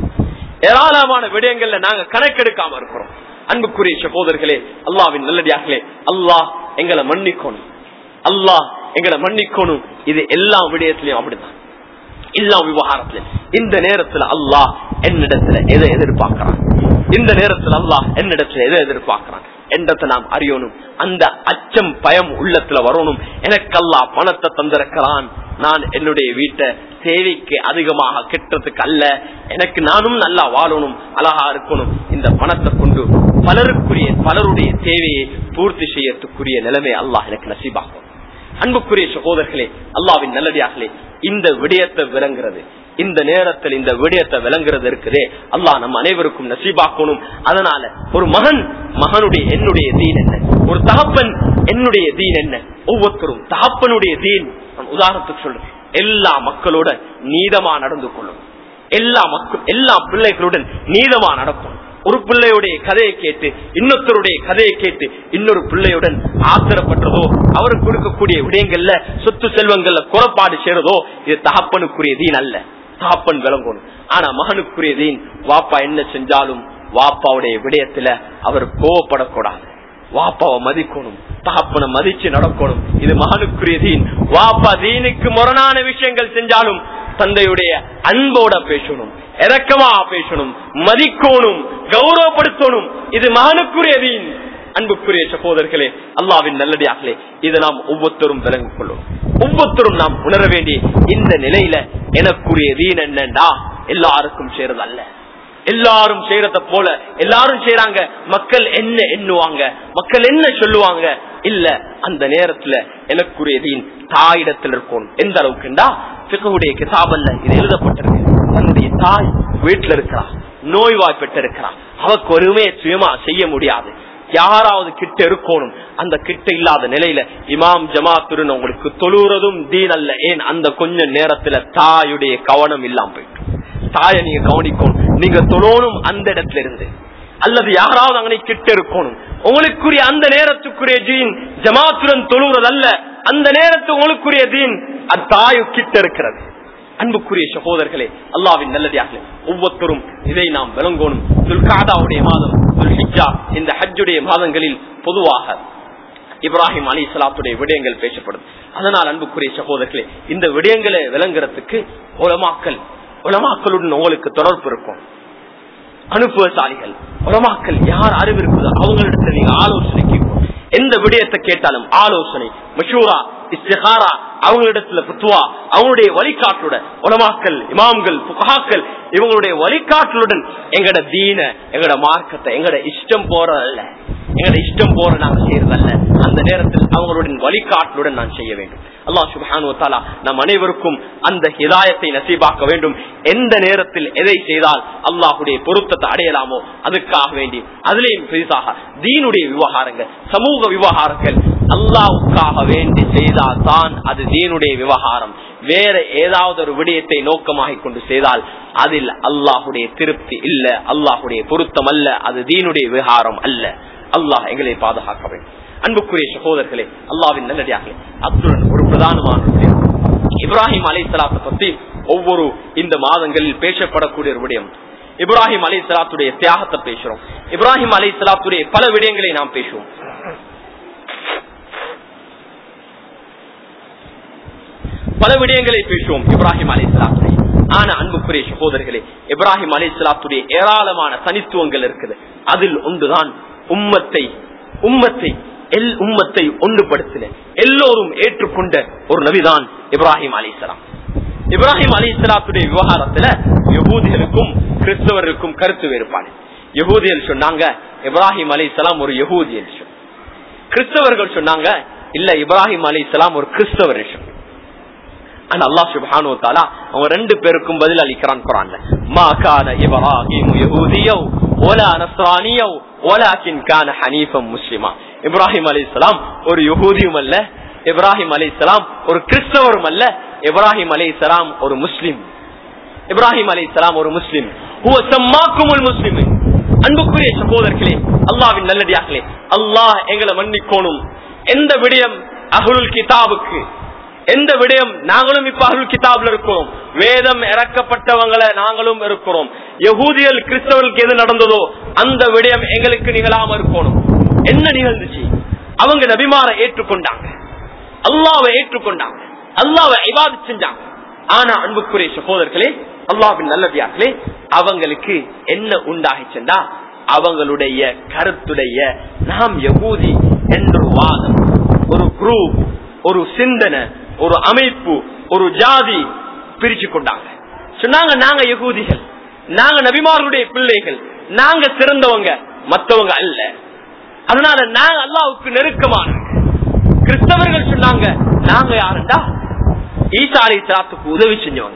ஏராளமான விடயங்கள்ல நாங்க கணக்கெடுக்காம இருக்கிறோம் அன்புக்குரிய சகோதரர்களே அல்லாவின் நல்லடியார்களே அல்லாஹ் எங்களை மன்னிக்கணும் அல்லாஹ் எங்களை மன்னிக்கணும் இது எல்லா விடயத்திலையும் அப்படிதான் எல்லா விவகாரத்திலும் இந்த நேரத்துல அல்லாஹ் என்னிடத்துல எதை எதிர்பார்க்கிறான் இந்த நேரத்துல அல்லாஹ் என்னிடத்துல எதை எதிர்பார்க்கிறான் என்றதை நாம் அறியணும் அந்த அச்சம் பயம் உள்ளத்துல வரணும் எனக்கு அல்லாஹ் பணத்தை தந்திருக்கிறான் நான் என்னுடைய வீட்டை தேவைக்கு அதிகமாக கெட்டதுக்கு அல்ல எனக்கு நானும் நல்லா வாழணும் அழகா இருக்கணும் இந்த பணத்தை கொண்டு பலருக்குரிய பலருடைய தேவையை பூர்த்தி செய்யறதுக்குரிய நிலைமை அல்லாஹ் எனக்கு நசீபாகும் அன்புக்குரிய சகோதரர்களே அல்லாவின் நல்லடியார்களே இந்த விடயத்தை விளங்குறது இந்த நேரத்தில் இந்த விடயத்தை விளங்குறது இருக்குதே அல்லாஹ் நம்ம அனைவருக்கும் நசீபாக்கணும் அதனால ஒரு மகன் மகனுடைய என்னுடைய தீன் என்ன ஒரு தகப்பன் என்னுடைய தீன் என்ன ஒவ்வொருத்தரும் தகப்பனுடைய தீன் நான் உதாரணத்துக்கு சொல்றேன் எல்லா மக்களோட நீதமா நடந்து கொள்ளும் எல்லா மக்கள் எல்லா பிள்ளைகளுடன் நீதமா நடக்கும் ஒரு பிள்ளையுடைய கதையை கேட்டு இன்னொருத்தருடைய கதையை கேட்டு இன்னொரு பிள்ளையுடன் ஆத்திரப்பட்டதோ அவருக்கு கொடுக்கக்கூடிய விடயங்கள்ல சொத்து செல்வங்கள்ல குறப்பாடு செய்யறதோ இது தகப்பனுக்குரிய தீன் அல்ல தகப்பன் விளங்கணும் ஆனா மகனுக்குரிய தீன் வாப்பா என்ன செஞ்சாலும் வாப்பாவுடைய விடயத்துல அவர் கோவப்படக்கூடாது வாப்பாவை மதிக்கணும் தகப்பனை மதிச்சு நடக்கணும் இது மகனுக்குரிய தீன் வாப்பா தீனுக்கு முரணான விஷயங்கள் செஞ்சாலும் தந்தையுடைய அன்போட பேசணும் இறக்கமா பேசணும் மதிக்கணும் கௌரவப்படுத்தணும் இது மகனுக்குரிய தீன் அன்புக்குரிய சகோதரர்களே அல்லாவின் நல்லடியார்களே இதை நாம் ஒவ்வொருத்தரும் விளங்கிக் கொள்ளும் ஒவ்வொருத்தரும் நாம் உணர வேண்டிய இந்த நிலையில எனக்குரிய தீன் என்னண்டா எல்லாருக்கும் சேர்றது அல்ல எல்லாரும் செய்யறத போல எல்லாரும் செய்யறாங்க மக்கள் என்ன எண்ணுவாங்க மக்கள் என்ன சொல்லுவாங்க இல்ல அந்த நேரத்துல எனக்குரிய தீன் தாயிடத்தில் இருக்கும் எந்த அளவுக்குண்டா பிகவுடைய கிதாபல்ல இது எழுதப்பட்டிருக்கு தன்னுடைய தாய் வீட்டுல இருக்கிறா நோய்வாய்ப்பட்டு இருக்கிறா அவக்கு ஒருமே சுயமா செய்ய முடியாது யாராவது கிட்ட இருக்கணும் அந்த கிட்ட இல்லாத நிலையில இமாம் ஜமாத்துடன் உங்களுக்கு தொழுறதும் தீன் அல்ல ஏன் அந்த கொஞ்ச நேரத்துல தாயுடைய கவனம் இல்லாம போயிட்டு தாயை நீங்க கவனிக்கணும் நீங்க தொழணும் அந்த இடத்துல இருந்து அல்லது யாராவது அங்கே கிட்ட இருக்கணும் உங்களுக்குரிய அந்த நேரத்துக்குரிய தீன் ஜமாத்துடன் தொழுவது அல்ல அந்த நேரத்து உங்களுக்குரிய தீன் அது தாயு கிட்ட இருக்கிறது அன்புக்குரிய சகோதரர்களே அல்லாவின் நல்லதாக ஒவ்வொருத்தரும் இதை நாம் விளங்கணும் துல்காதாவுடைய மாதம் துல்ஹிஜா இந்த ஹஜ்ஜுடைய மாதங்களில் பொதுவாக இப்ராஹிம் அலி சலாத்துடைய விடயங்கள் பேசப்படும் அதனால் அன்புக்குரிய சகோதரர்களே இந்த விடயங்களை விளங்குறதுக்கு உலமாக்கல் உலமாக்களுடன் உங்களுக்கு தொடர்பு இருக்கும் அனுபவசாலிகள் உலமாக்கல் யார் அறிவு இருக்குதோ அவங்களிடத்துல நீங்க ஆலோசனை கேட்கும் எந்த விடயத்தை கேட்டாலும் ஆலோசனை மஷூரா இஸ்திகாரா அவங்களிடத்துல புத்துவா அவங்களுடைய வழிகாட்டுடன் உலமாக்கல் இமாம்கள் புகாக்கள் இவங்களுடைய வழிகாட்டலுடன் எங்கட தீன எங்கட மார்க்கத்தை எங்கட இஷ்டம் போறதல்ல எங்கட இஷ்டம் போற நாங்க செய்யறதல்ல அந்த நேரத்தில் அவங்களுடைய வழிகாட்டலுடன் நான் செய்ய வேண்டும் அல்லாஹ் சுபானு தாலா நம் அனைவருக்கும் அந்த ஹிதாயத்தை நசீபாக்க வேண்டும் எந்த நேரத்தில் எதை செய்தால் அல்லாஹுடைய பொருத்தத்தை அடையலாமோ அதுக்காக வேண்டி அதுலேயும் பெரிதாக தீனுடைய விவகாரங்கள் சமூக விவகாரங்கள் அல்லாவுக்காக வேண்டி செய்தால் தான் அது தீனுடைய விவகாரம் வேற ஏதாவது ஒரு விடயத்தை நோக்கமாக கொண்டு செய்தால் அதில் அல்லாஹுடைய திருப்தி இல்ல அல்லாஹுடைய பொருத்தம் அல்ல அது தீனுடைய விவகாரம் அல்ல அல்லாஹ் எங்களை பாதுகாக்க வேண்டும் அன்புக்குரிய சகோதரர்களே அல்லாவின் நல்லடியாக அத்துடன் ஒரு பிரதானமான விஷயம் இப்ராஹிம் அலை சலாத்தை பத்தி ஒவ்வொரு இந்த மாதங்களில் பேசப்படக்கூடிய ஒரு விடயம் இப்ராஹிம் அலை சலாத்துடைய தியாகத்தை பேசுறோம் இப்ராஹிம் அலை சலாத்துடைய பல விடயங்களை நாம் பேசுவோம் பல விடயங்களை பேசுவோம் இப்ராஹிம் அலை சலாத்துடைய ஆனா அன்புக்குரிய சகோதரர்களே இப்ராஹிம் அலை சலாத்துடைய ஏராளமான தனித்துவங்கள் இருக்குது அதில் ஒன்றுதான் உம்மத்தை உம்மத்தை எல் உம்மத்தை ஒன்றுபடுத்தின எல்லோரும் ஏற்றுக்கொண்ட ஒரு நபிதான் இப்ராஹிம் அலி இப்ராஹிம் அலி இஸ்லாத்துடைய விவகாரத்துல யகூதிகளுக்கும் கிறிஸ்தவருக்கும் கருத்து வேறுபாடு யகூதியல் சொன்னாங்க இப்ராஹிம் அலி இஸ்லாம் ஒரு யகூதியல் கிறிஸ்தவர்கள் சொன்னாங்க இல்ல இப்ராஹிம் அலி இஸ்லாம் ஒரு கிறிஸ்தவர் ஆனா அல்லாஹ் சுப்ஹானு தாலா அவங்க ரெண்டு பேருக்கும் பதில் அளிக்கிறான் குரான்ல மா கான இப்ராஹிம் யஹூதியோ ولا نصرانيو ولكن كان حنيفا مسلما இப்ராஹிம் அலைஹிஸ்ஸலாம் ஒரு யஹூதியும் அல்ல இப்ராஹிம் அலைஹிஸ்ஸலாம் ஒரு கிறிஸ்தவரும் அல்ல இப்ராஹிம் அலைஹிஸ்ஸலாம் ஒரு முஸ்லிம் இப்ராஹிம் அலைஹிஸ்ஸலாம் ஒரு முஸ்லிம் ஹுவ சம்மாக்குமுல் முஸ்லிமின் அன்புக்குரிய சகோதரர்களே அல்லாஹ்வின் நல்லடியார்களே அல்லாஹ் எங்களை மன்னிக்கோணும் எந்த விடயம் அஹ்லுல் கிதாபுக்கு எந்த விடயம் நாங்களும் இப்ப அருள் கிதாப்ல இருக்கிறோம் வேதம் இறக்கப்பட்டவங்களை நாங்களும் இருக்கிறோம் யகூதியல் கிறிஸ்தவர்களுக்கு எது நடந்ததோ அந்த விடயம் எங்களுக்கு நிகழாம இருக்கணும் என்ன நிகழ்ந்துச்சு அவங்க நபிமார ஏற்றுக்கொண்டாங்க அல்லாவை ஏற்றுக்கொண்டாங்க அல்லாவை இவாது செஞ்சாங்க ஆனா அன்புக்குரிய சகோதரர்களே அல்லாவின் நல்லதியார்களே அவங்களுக்கு என்ன உண்டாகிச்சுண்டா அவங்களுடைய கருத்துடைய நாம் யகூதி என்ற வாதம் ஒரு குரூப் ஒரு சிந்தனை ஒரு அமைப்பு ஒரு ஜாதி பிரிச்சு கொண்டாங்க சொன்னாங்க நாங்க யகூதிகள் நாங்க நபிமார்களுடைய பிள்ளைகள் நாங்க சிறந்தவங்க மத்தவங்க அல்ல அதனால நாங்க அல்லாவுக்கு நெருக்கமானவங்க கிறிஸ்தவர்கள் சொன்னாங்க நாங்க யாருண்டா ஈசா அலி இஸ்லாத்துக்கு உதவி செஞ்சவங்க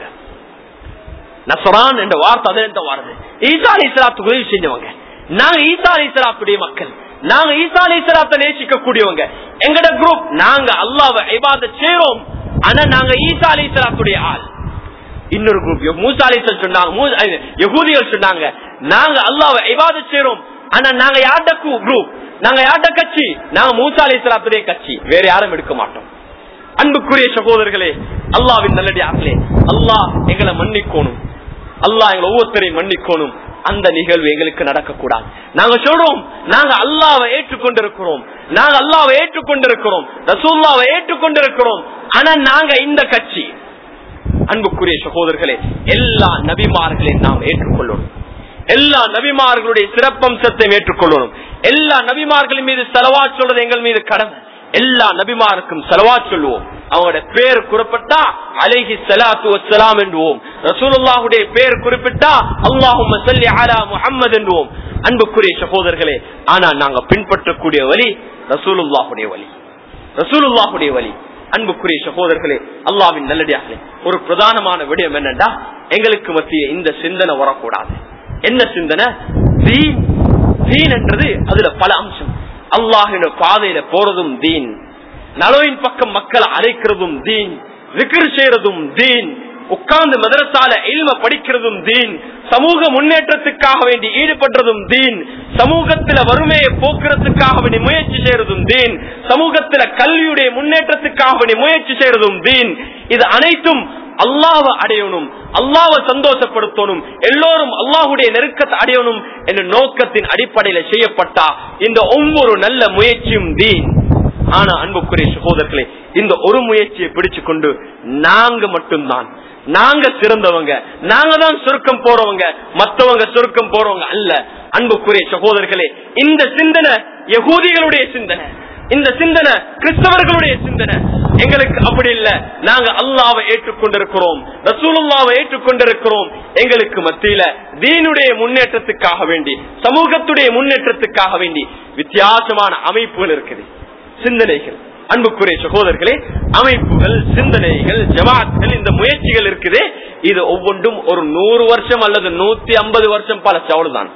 நசரான் என்ற வார்த்தை அதில் வார்த்தை ஈசா அலி இஸ்லாத்துக்கு உதவி செஞ்சவங்க நாங்க ஈசா அலி இஸ்லாத்துடைய மக்கள் நாங்க ஈசா அலி இஸ்லாத்தை நேசிக்க கூடியவங்க எங்கட குரூப் நாங்க அல்லாவை இபாத செய்றோம் ஆனா நாங்க ஈசா அலி இஸ்லாத்துடைய ஆள் இன்னொரு குரூப் மூசா அலி சொன்னாங்க யகூதிகள் சொன்னாங்க நாங்க அல்லாவை இபாத செய்றோம் ஆனா நாங்க யார்ட குரூப் நாங்க யார்ட கட்சி நாங்க மூசா அலி இஸ்லாத்துடைய கட்சி வேற யாரும் எடுக்க மாட்டோம் அன்புக்குரிய சகோதரர்களே அல்லாவின் நல்லடியார்களே அல்லாஹ் எங்களை மன்னிக்கோணும் அல்லாஹ் எங்களை ஒவ்வொருத்தரையும் மன்னிக்கோணும் அந்த நிகழ்வு எங்களுக்கு நடக்கக்கூடாது நாங்க சொல்றோம் நாங்க அல்லாவை ஏற்றுக்கொண்டிருக்கிறோம் நாங்க அல்லாவை ஏற்றுக்கொண்டிருக்கிறோம் ரசூல்லாவை ஏற்றுக்கொண்டிருக்கிறோம் ஆனா நாங்க இந்த கட்சி அன்புக்குரிய சகோதரர்களே எல்லா நபிமார்களையும் நாம் ஏற்றுக்கொள்ளணும் எல்லா நபிமார்களுடைய சிறப்பம்சத்தையும் ஏற்றுக்கொள்ளணும் எல்லா நபிமார்களின் மீது செலவா சொல்றது எங்கள் மீது கடமை எல்லா நபிமாருக்கும் செலவா சொல்லுவோம் அவங்களோட பேர் குறிப்பிட்டா அலைஹி சலாத்து வசலாம் என்றுவோம் ரசூலுல்லாஹுடைய பேர் குறிப்பிட்டா அல்லாஹும் அலா முஹம்மது என்றுவோம் அன்புக்குரிய சகோதரர்களே ஆனா நாங்க பின்பற்றக்கூடிய வழி ரசூலுல்லாஹுடைய வழி ரசூலுல்லாஹுடைய வழி அன்புக்குரிய சகோதரர்களே அல்லாவின் நல்லடியார்களே ஒரு பிரதானமான விடயம் என்னன்னா எங்களுக்கு மத்திய இந்த சிந்தனை வரக்கூடாது என்ன சிந்தனை தீன் தீன் என்றது அதுல பல அம்சம் அல்லாஹின பாதையில போறதும் தீன் நலவின் பக்கம் மக்களை அழைக்கிறதும் தீன் விக்கிர் செய்யறதும் தீன் உட்கார்ந்து மதரசால இல்ம படிக்கிறதும் தீன் சமூக முன்னேற்றத்துக்காக வேண்டி ஈடுபடுறதும் தீன் சமூகத்தில வறுமையை போக்குறதுக்காக வேண்டி முயற்சி செய்யறதும் தீன் சமூகத்தில கல்வியுடைய முன்னேற்றத்துக்காக வேண்டி முயற்சி செய்யறதும் தீன் இது அனைத்தும் அல்லாவ அடையணும் அல்லாவ சந்தோஷப்படுத்தணும் எல்லோரும் அல்லாஹுடைய நெருக்கத்தை அடையணும் என்ற நோக்கத்தின் அடிப்படையில செய்யப்பட்டா இந்த ஒவ்வொரு நல்ல முயற்சியும் தீன் ஆனா அன்புக்குரிய சகோதரர்களே இந்த ஒரு முயற்சியை பிடிச்சு கொண்டு நாங்க மட்டும்தான் நாங்க சிறந்தவங்க நாங்க தான் சுருக்கம் போறவங்க மத்தவங்க சுருக்கம் போறவங்க அல்ல அன்புக்குரிய சகோதரர்களே இந்த சிந்தனை யகூதிகளுடைய சிந்தனை இந்த சிந்தனை கிறிஸ்தவர்களுடைய சிந்தனை எங்களுக்கு அப்படி இல்ல நாங்க அல்லாவை ஏற்றுக்கொண்டிருக்கிறோம் ரசூலுல்லாவை ஏற்றுக்கொண்டிருக்கிறோம் எங்களுக்கு மத்தியில தீனுடைய முன்னேற்றத்துக்காக வேண்டி சமூகத்துடைய முன்னேற்றத்துக்காக வேண்டி வித்தியாசமான அமைப்புகள் இருக்குது சிந்தனைகள் அன்புக்குரிய சகோதரர்களே அமைப்புகள் சிந்தனைகள் ஜமாத்கள் இந்த முயற்சிகள் இருக்குது இது ஒவ்வொன்றும் ஒரு நூறு வருஷம் அல்லது நூத்தி ஐம்பது வருஷம் பல சவுடுதான்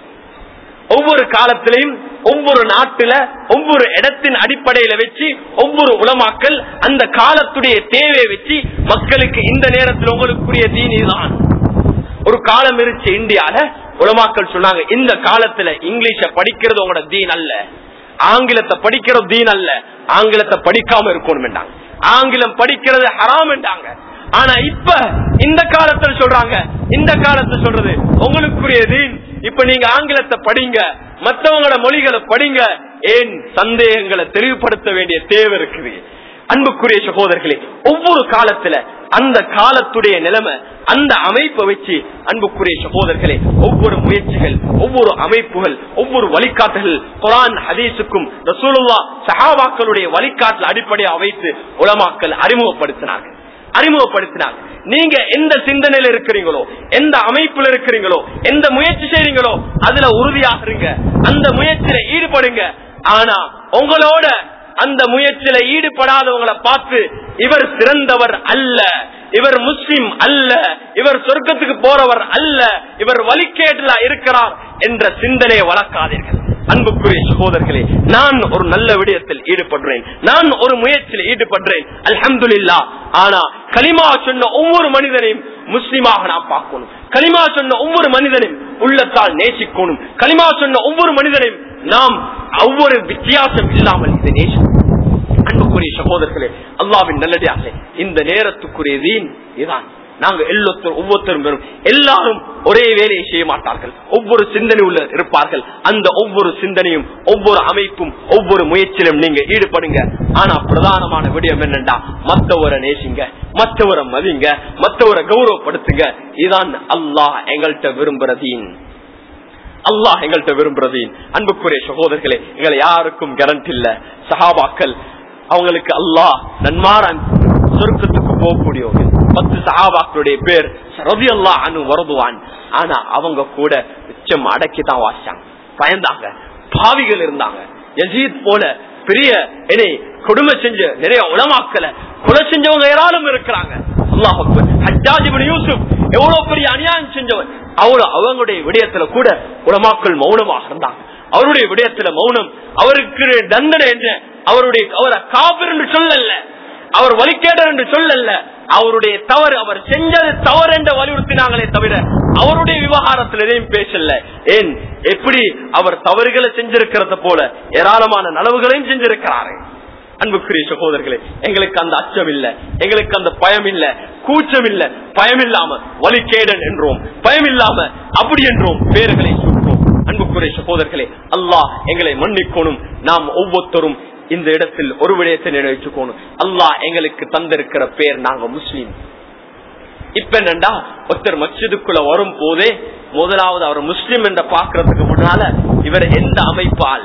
ஒவ்வொரு காலத்திலையும் ஒவ்வொரு நாட்டுல ஒவ்வொரு இடத்தின் அடிப்படையில வச்சு ஒவ்வொரு உலமாக்கள் அந்த காலத்துடைய தேவையை வச்சு மக்களுக்கு இந்த நேரத்தில் உங்களுக்குரிய தீன் இதுதான் ஒரு காலம் இருந்துச்சு இந்தியால உலமாக்கள் சொன்னாங்க இந்த காலத்துல இங்கிலீஷ படிக்கிறது உங்களோட தீன் அல்ல ஆங்கிலத்தை படிக்கிறது தீன் அல்ல ஆங்கிலத்தை படிக்காம இருக்கணும் என்றாங்க ஆங்கிலம் படிக்கிறது ஹராம் என்றாங்க ஆனா இப்ப இந்த காலத்துல சொல்றாங்க இந்த காலத்துல சொல்றது உங்களுக்குரிய தீன் இப்ப நீங்க ஆங்கிலத்தை படிங்க மத்தவங்களோட மொழிகளை படிங்க ஏன் சந்தேகங்களை தெளிவுபடுத்த வேண்டிய தேவை இருக்குது அன்புக்குரிய சகோதரர்களே ஒவ்வொரு காலத்துல அந்த காலத்துடைய நிலைமை அந்த அமைப்பை வச்சு அன்புக்குரிய சகோதரர்களே ஒவ்வொரு முயற்சிகள் ஒவ்வொரு அமைப்புகள் ஒவ்வொரு வழிகாட்டுகள் குரான் ஹதீஸுக்கும் ரசூலுல்லா சஹாபாக்களுடைய வழிகாட்டல் அடிப்படையாக வைத்து உலமாக்கள் அறிமுகப்படுத்தினார்கள் அறிமுகப்படுத்தினார் நீங்க எந்த சிந்தனையில இருக்கிறீங்களோ எந்த அமைப்புல இருக்கிறீங்களோ எந்த முயற்சி செய்றீங்களோ அதுல உறுதியாக இருங்க அந்த முயற்சியில ஈடுபடுங்க ஆனா உங்களோட அந்த முயற்சியில ஈடுபடாதவங்களை பார்த்து இவர் சிறந்தவர் அல்ல இவர் முஸ்லிம் அல்ல இவர் சொர்க்கத்துக்கு போறவர் அல்ல இவர் வழிகேட்டுல இருக்கிறார் என்ற சிந்தனையை வளர்க்காதீர்கள் அன்புக்குரிய சகோதரர்களே நான் ஒரு நல்ல விடயத்தில் ஈடுபடுறேன் நான் ஒரு முயற்சியில் ஈடுபடுறேன் அல்ஹம்துலில்லா ஆனா களிமா சொன்ன ஒவ்வொரு மனிதனையும் முஸ்லிமாக நான் பார்க்கணும் களிமா சொன்ன ஒவ்வொரு மனிதனையும் உள்ளத்தால் நேசிக்கணும் களிமா சொன்ன ஒவ்வொரு மனிதனையும் நாம் ஒவ்வொரு வித்தியாசம் இல்லாமல் இதை நேசிக்கணும் அன்புக்குரிய சகோதரர்களே அல்லாவின் நல்லடியாக இந்த நேரத்துக்குரிய தீன் இதான் நாங்க எல்லோத்தரும் ஒவ்வொருத்தரும் பெறும் எல்லாரும் ஒரே வேலையை செய்ய மாட்டார்கள் ஒவ்வொரு சிந்தனை உள்ள இருப்பார்கள் அந்த ஒவ்வொரு சிந்தனையும் ஒவ்வொரு அமைப்பும் ஒவ்வொரு முயற்சியிலும் நீங்க ஈடுபடுங்க ஆனா பிரதானமான விடயம் என்னண்டா மத்தவரை நேசிங்க மற்றவரை மதிங்க மற்றவரை கௌரவப்படுத்துங்க இதான் அல்லாஹ் எங்கள்கிட்ட விரும்புறதீன் அல்லாஹ் எங்கள்கிட்ட விரும்புறது அன்புக்குரிய சகோதரர்களே எங்களை யாருக்கும் கேரண்ட் இல்ல சஹாபாக்கள் அவங்களுக்கு அல்லாஹ் நன்மாரன் சொர்க்கத்துக்கு போகக்கூடியவங்க பத்து சஹாபாக்களுடைய பேர் ரவி அல்லா அனு வருதுவான் ஆனா அவங்க கூட உச்சம் அடக்கி தான் வாசிச்சாங்க பயந்தாங்க பாவிகள் இருந்தாங்க யசீத் போல பெரிய என்னை கொடுமை செஞ்ச நிறைய உளமாக்கல கொலை செஞ்சவங்க ஏராளம் இருக்கிறாங்க அல்லாஹ் ஹஜ்ஜாஜிபின் யூசுப் எவ்வளவு பெரிய அநியாயம் செஞ்சவன் அவ்வளவு அவங்களுடைய விடயத்துல கூட உலமாக்கள் மௌனமாக இருந்தாங்க அவருடைய விடயத்துல மௌனம் அவருக்கு தண்டனை என்ன அவருடைய அவரை காப்பர் என்று சொல்லல அவர் வழிகேடர் என்று சொல்லல அவருடைய தவறு அவர் செஞ்சது தவறு என்று வலியுறுத்தினாங்களே தவிர அவருடைய விவகாரத்தில் எதையும் பேசல ஏன் எப்படி அவர் தவறுகளை செஞ்சிருக்கிறத போல ஏராளமான நலவுகளையும் செஞ்சிருக்கிறாரு அன்புக்குரிய சகோதரர்களே எங்களுக்கு அந்த அச்சம் இல்ல எங்களுக்கு அந்த பயம் இல்ல கூச்சம் இல்ல பயம் இல்லாம வலிகேடன் என்றோம் பயம் இல்லாம அப்படி என்றோம் பேர்களை சொல்றோம் அன்புக்குரிய சகோதரர்களே அல்லாஹ் எங்களை மன்னிக்கணும் நாம் ஒவ்வொருத்தரும் இந்த இடத்தில் ஒரு விடயத்தை நினைச்சுக்கணும் அல்லாஹ் எங்களுக்கு தந்திருக்கிற பேர் நாங்க முஸ்லீம் இப்ப என்னண்டா ஒருத்தர் மஸ்ஜிதுக்குள்ள வரும் போதே முதலாவது அவர் முஸ்லீம் என்ற பாக்குறதுக்கு முன்னால இவர் எந்த அமைப்பால்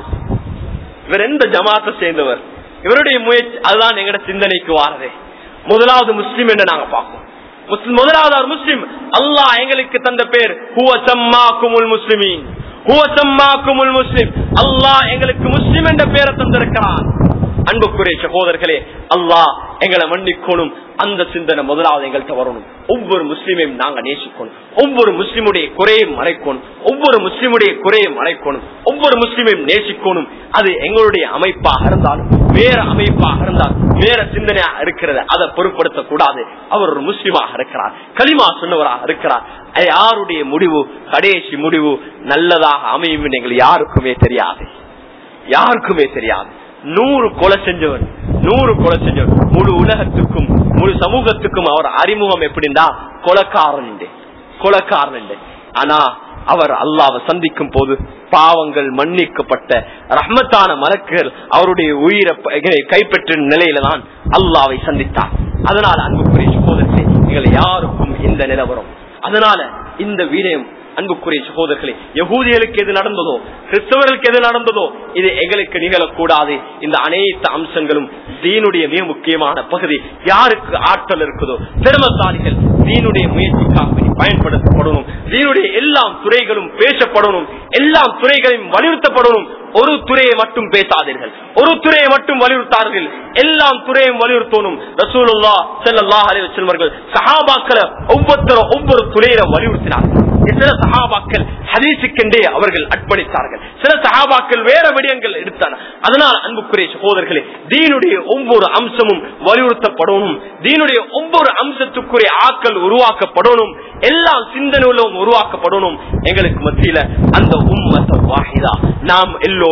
இவர் எந்த ஜமாத்தை சேர்ந்தவர் இவருடைய முயற்சி அதுதான் எங்கட சிந்தனைக்கு வாரதே முதலாவது முஸ்லீம் என்று நாங்க பார்ப்போம் முஸ்லிம் முதலாவது அவர் முஸ்லிம் அல்லாஹ் எங்களுக்கு தந்த பேர் ஹுவ சம்மாக்குமுல் முஸ்லிமீன் ஹுவ சம்மாக்குமுல் முஸ்லிம் அல்லாஹ் எங்களுக்கு முஸ்லிம் என்ற பேரை தந்திருக்கிறான் அன்புக்குரிய சகோதரர்களே அல்லாஹ் எங்களை மன்னிக்கணும் அந்த சிந்தனை முதலாவது எங்கள்கிட்ட வரணும் ஒவ்வொரு முஸ்லிமையும் நாங்க நேசிக்கணும் ஒவ்வொரு முஸ்லிமுடைய குறையும் மறைக்கணும் ஒவ்வொரு முஸ்லிமுடைய குறையும் மறைக்கணும் ஒவ்வொரு முஸ்லிமையும் நேசிக்கணும் அது எங்களுடைய அமைப்பாக இருந்தாலும் வேற அமைப்பாக இருந்தால் வேற சிந்தனையா இருக்கிறது அதை பொருட்படுத்த கூடாது அவர் ஒரு முஸ்லிமாக இருக்கிறார் களிமா சொன்னவராக இருக்கிறார் யாருடைய முடிவு கடைசி முடிவு நல்லதாக அமையும் எங்களுக்கு யாருக்குமே தெரியாது யாருக்குமே தெரியாது நூறு கொலை செஞ்சவன் நூறு கொலை செஞ்சவன் முழு உலகத்துக்கும் முழு சமூகத்துக்கும் அவர் அறிமுகம் எப்படின்னா கொலக்காரன் கொலக்காரன் ஆனா அவர் அல்லாவை சந்திக்கும் போது பாவங்கள் மன்னிக்கப்பட்ட ரஹ்மத்தான மலக்குகள் அவருடைய உயிரை கைப்பற்ற நிலையில தான் அல்லாவை சந்தித்தார் அதனால அன்புக்குரிய சகோதரர்களே எங்களை யாருக்கும் இந்த நிலவரம் அதனால இந்த வீரம் அன்புக்குரிய சகோதரர்களே யகூதிகளுக்கு எது நடந்ததோ கிறிஸ்தவர்களுக்கு எது நடந்ததோ இது எங்களுக்கு நிகழக்கூடாது இந்த அனைத்து அம்சங்களும் தீனுடைய மிக முக்கியமான பகுதி யாருக்கு ஆற்றல் இருக்குதோ திறமசாலிகள் தீனுடைய முயற்சிக்காக பயன்படுத்தப்படணும் தீனுடைய எல்லா துறைகளும் பேசப்படணும் எல்லா துறைகளையும் வலியுறுத்தப்படணும் ஒரு துறையை மட்டும் பேசாதீர்கள் ஒரு துறையை மட்டும் வலியுறுத்தார்கள் எல்லா துறையும் வலியுறுத்தணும் ரசூலுல்லா செல்லல்லா அலைவ செல்வர்கள் சஹாபாக்களை ஒவ்வொருத்தரும் ஒவ்வொரு துறையில வலியுறுத்தினார்கள் சில சகாபாக்கள் ஹதீசுக்கென்றே அவர்கள் அர்ப்பணித்தார்கள் சில சகாபாக்கள் வேற விடயங்கள் எடுத்தன அதனால் அன்புக்குரிய சகோதரர்களே தீனுடைய ஒவ்வொரு அம்சமும் வலியுறுத்தப்படணும் தீனுடைய ஒவ்வொரு அம்சத்துக்குரிய ஆக்கள் உருவாக்கப்படணும் எல்லா சிந்தனைகளும் உருவாக்கப்படணும் எங்களுக்கு மத்தியில அந்த உம்மத்த வாஹிதா நாம் எல்லோரும்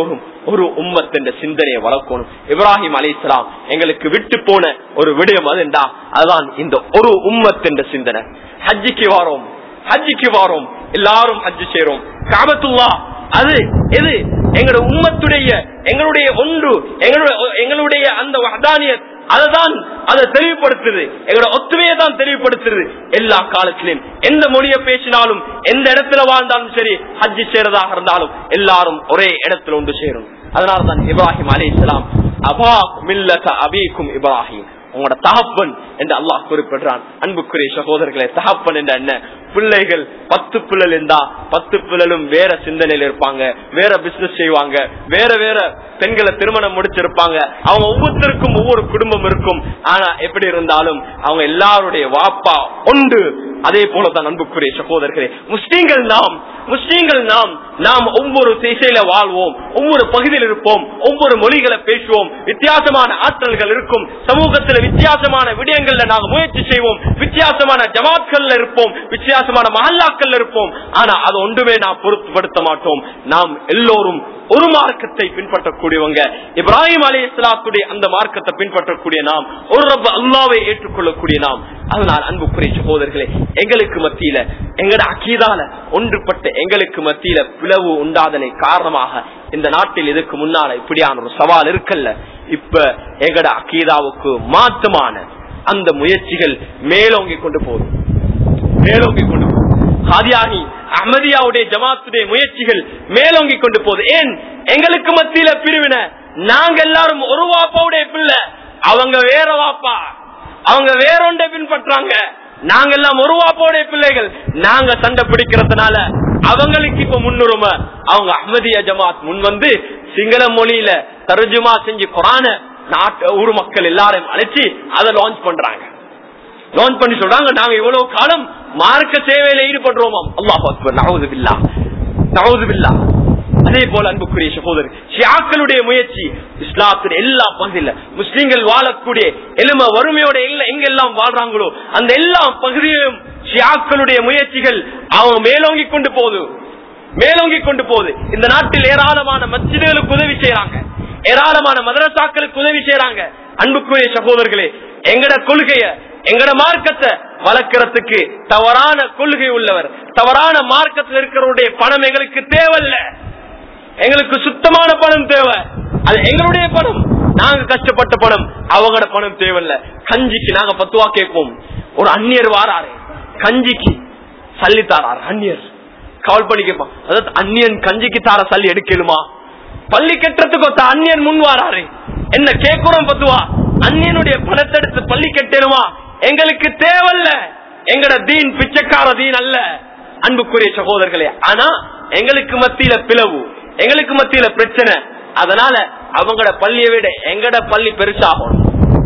ஒரு உம்மத் என்ற சிந்தனையை வளர்க்கணும் இப்ராஹிம் அலி இஸ்லாம் எங்களுக்கு விட்டு போன ஒரு விடயம் அதுண்டா அதுதான் இந்த ஒரு உம்மத் என்ற சிந்தனை ஹஜ்ஜிக்கு வாரோம் ஹஜ்ஜிக்கு வாரோம் எல்லாரும் ஹஜ்ஜு சேரும் காபத்துல்லா அது எது எங்களுடைய உம்மத்துடைய எங்களுடைய ஒன்று எங்களுடைய எங்களுடைய அந்த வஹதானியத் அதுதான் அதை தெளிவுபடுத்துது எங்களோட ஒத்துமையை தான் தெளிவுபடுத்துது எல்லா காலத்திலும் எந்த மொழியை பேசினாலும் எந்த இடத்துல வாழ்ந்தாலும் சரி ஹஜ்ஜி சேரதாக இருந்தாலும் எல்லாரும் ஒரே இடத்துல ஒன்று சேரும் அதனாலதான் இப்ராஹிம் அலி இஸ்லாம் அபா மில்லத அபீக்கும் இப்ராஹிம் உங்களோட தகப்பன் என்று அல்லாஹ் குறிப்பிடுறான் அன்புக்குரிய சகோதரர்களே தகப்பன் என்ற என்ன பிள்ளைகள் பத்து பிள்ளல் இருந்தா பத்து பிள்ளலும் வேற சிந்தனையில இருப்பாங்க வேற பிசினஸ் செய்வாங்க வேற வேற பெண்களை திருமணம் முடிச்சிருப்பாங்க அவங்க ஒவ்வொருத்தருக்கும் ஒவ்வொரு குடும்பம் இருக்கும் ஆனா எப்படி இருந்தாலும் அவங்க எல்லாருடைய வாப்பா உண்டு அதே போலதான் அன்புக்குரிய சகோதரர்களே முஸ்லீம்கள் நாம் முஸ்லீம்கள் நாம் நாம் ஒவ்வொரு திசையில வாழ்வோம் ஒவ்வொரு பகுதியில் இருப்போம் ஒவ்வொரு மொழிகளை பேசுவோம் வித்தியாசமான ஆற்றல்கள் இருக்கும் சமூகத்துல வித்தியாசமான விடயங்கள்ல நாங்க முயற்சி செய்வோம் வித்தியாசமான ஜமாத்கள்ல இருப்போம் வித்தியாசமான மஹல்லாக்கள்ல இருப்போம் ஆனா அது ஒன்றுமே நாம் பொருட்படுத்த மாட்டோம் நாம் எல்லோரும் ஒரு மார்க்கத்தை பின்பற்றக்கூடியவங்க இப்ராஹிம் அலி இஸ்லாத்துடைய அந்த மார்க்கத்தை பின்பற்றக்கூடிய நாம் ஒரு ரப்ப அல்லாவை ஏற்றுக்கொள்ளக்கூடிய நாம் அதனால் அன்புக்குரிய சகோதரர்களே எங்களுக்கு மத்தியில எங்கட அக்கீதால ஒன்றுபட்ட எங்களுக்கு மத்தியில பிளவு உண்டாதனை காரணமாக இந்த நாட்டில் இதுக்கு முன்னால இப்படியான ஒரு சவால் இருக்கல்ல இப்ப எங்கட அக்கீதாவுக்கு மாற்றமான அந்த முயற்சிகள் மேலோங்கி கொண்டு போகுது மேலோங்கி கொண்டு போகுது ஹாதியாகி அஹமதியாவுடைய ஜமாத்துடைய முயற்சிகள் மேலோங்கி கொண்டு போகுது ஏன் எங்களுக்கு மத்தியில பிரிவின நாங்க எல்லாரும் ஒரு வாப்பாவுடைய பிள்ளை அவங்க வேற வாப்பா அவங்க வேற ஒன்றை பின்பற்றாங்க நாங்க எல்லாம் ஒரு வாப்பாவுடைய பிள்ளைகள் நாங்க சண்டை பிடிக்கிறதுனால அவங்களுக்கு இப்ப முன்னுரிமை அவங்க அஹமதியா ஜமாத் முன் வந்து சிங்கள மொழியில தர்ஜுமா செஞ்சு குரான நாட்டு ஊர் மக்கள் எல்லாரையும் அழைச்சி அதை லான்ச் பண்றாங்க லான்ச் பண்ணி சொல்றாங்க நாங்க இவ்வளவு காலம் மார்க்க சேவையில ஈடுபடுறோமாம் அல்லாஹ் அக்பர் நவது பில்லா நவது பில்லா அதே போல அன்புக்குரிய சகோதரர் ஷியாக்களுடைய முயற்சி இஸ்லாத்தின் எல்லா பகுதியில முஸ்லிம்கள் வாழக்கூடிய எலும வறுமையோட எல்ல எங்கெல்லாம் வாழ்றாங்களோ அந்த எல்லா பகுதியிலும் ஷியாக்களுடைய முயற்சிகள் அவங்க மேலோங்கி கொண்டு போகுது மேலோங்கி கொண்டு போகுது இந்த நாட்டில் ஏராளமான மச்சிதுகளுக்கு உதவி செய்யறாங்க ஏராளமான மதரசாக்களுக்கு உதவி செய்யறாங்க அன்புக்குரிய சகோதரர்களே எங்கட கொள்கைய எங்கட மார்க்கத்தை வளர்க்கறதுக்கு தவறான கொள்கை உள்ளவர் தவறான மார்க்கத்தில் இருக்கிறவருடைய பணம் எங்களுக்கு தேவையில்ல எங்களுக்கு சுத்தமான பணம் தேவை அது எங்களுடைய பணம் நாங்க கஷ்டப்பட்ட பணம் அவங்களோட பணம் தேவையில்ல கஞ்சிக்கு நாங்க பத்துவா கேட்போம் ஒரு அந்நியர் வாராரு கஞ்சிக்கு சல்லி தாராரு அந்நியர் கால் பண்ணி கேட்பான் அதாவது அந்நியன் கஞ்சிக்கு தார சல்லி எடுக்கலுமா பள்ளி கட்டுறதுக்கு ஒருத்த அந்நியன் முன் வாராரு என்ன கேட்கிறோம் பத்துவா அந்நியனுடைய பணத்தை எடுத்து பள்ளி கட்டணுமா எங்களுக்கு தேவையில்ல எங்கட தீன் பிச்சைக்கார தீன் அல்ல அன்புக்குரிய சகோதரர்களே ஆனா எங்களுக்கு மத்தியில பிளவு எங்களுக்கு மத்தியில பிரச்சனை அதனால அவங்களோட பள்ளியை விட எங்கட பள்ளி பெருசாகணும்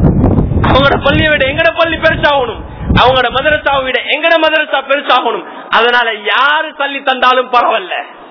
அவங்களோட பள்ளியை விட எங்கட பள்ளி பெருசாகணும் அவங்களோட மதரசாவை விட எங்கட மதரசா பெருசாகணும் அதனால யாரு தள்ளி தந்தாலும் பரவாயில்ல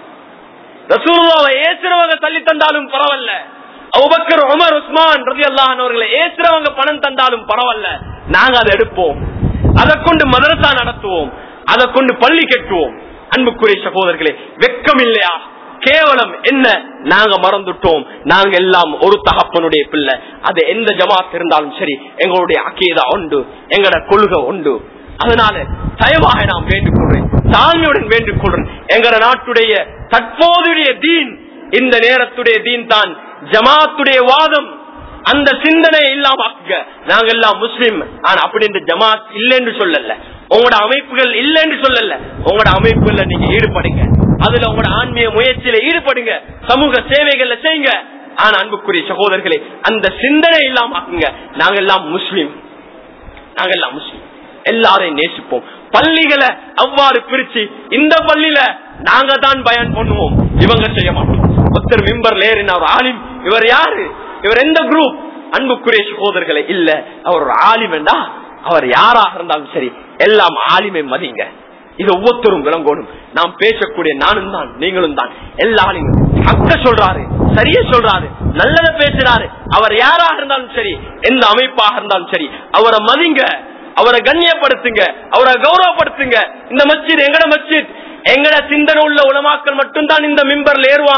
ரசூலுல்லாவை ஏசுறவங்க தள்ளி தந்தாலும் பரவாயில்ல அபுபக்கர் உமர் உஸ்மான் ரதி அவர்களை ஏசுறவங்க பணம் தந்தாலும் பரவாயில்ல நாங்க அதை எடுப்போம் அதை கொண்டு மதரசா நடத்துவோம் அதை கொண்டு பள்ளி கட்டுவோம் அன்புக்குரிய சகோதரர்களே வெக்கம் இல்லையா கேவலம் என்ன நாங்க மறந்துட்டோம் நாங்க எல்லாம் ஒரு தகப்பனுடைய பிள்ளை அது எந்த ஜமாத் இருந்தாலும் சரி எங்களுடைய அக்கீதா உண்டு எங்களோட கொள்கை உண்டு அதனால தயவாக நாம் வேண்டிக் கொள்றேன் தாழ்மையுடன் வேண்டிக் கொள்றேன் எங்களோட நாட்டுடைய தற்போதைய தீன் இந்த நேரத்துடைய தீன் தான் ஜமாத்துடைய வாதம் அந்த சிந்தனை இல்லாம ஆக்குங்க நாங்க எல்லாம் முஸ்லிம் ஆனா அப்படி இந்த ஜமாத் இல்லைன்னு சொல்லல உங்களோட அமைப்புகள் இல்லைன்னு சொல்லல உங்களோட அமைப்புகள்ல நீங்க ஈடுபடுங்க அதுல உங்களோட ஆன்மீக முயற்சியில ஈடுபடுங்க சமூக சேவைகள்ல செய்யுங்க ஆனா அன்புக்குரிய சகோதரர்களே அந்த சிந்தனை இல்லாம ஆக்குங்க நாங்க எல்லாம் முஸ்லிம் நாங்க எல்லாம் முஸ்லிம் எல்லாரையும் நேசிப்போம் பள்ளிகளை அவ்வாறு பிரிச்சு இந்த பள்ளியில நாங்க தான் பயன் பண்ணுவோம் இவங்க செய்ய மாட்டோம் ஒருத்தர் மிம்பர்ல ஏறின ஒரு ஆலிம் இவர் யாரு இவர் எந்த குரூப் அன்புக்குரிய சகோதரர்களை இல்ல அவர் ஒரு ஆலிம் என்றா அவர் யாராக இருந்தாலும் சரி எல்லாம் ஆலிமை மதிங்க இது ஒவ்வொருத்தரும் விளங்கணும் நாம் பேசக்கூடிய நானும் தான் நீங்களும் தான் எல்லாரும் அக்க சொல்றாரு சரியா சொல்றாரு நல்லத பேசுறாரு அவர் யாராக இருந்தாலும் சரி எந்த அமைப்பாக இருந்தாலும் சரி அவரை மதிங்க அவரை கண்ணியப்படுத்துங்க அவரை கௌரவப்படுத்துங்க இந்த மஸ்ஜித் எங்கட மஸ்ஜித் எங்கட சிந்தனை உள்ள உலமாக்கள் மட்டும்தான் இந்த மிம்பர்ல ஏறுவாங்க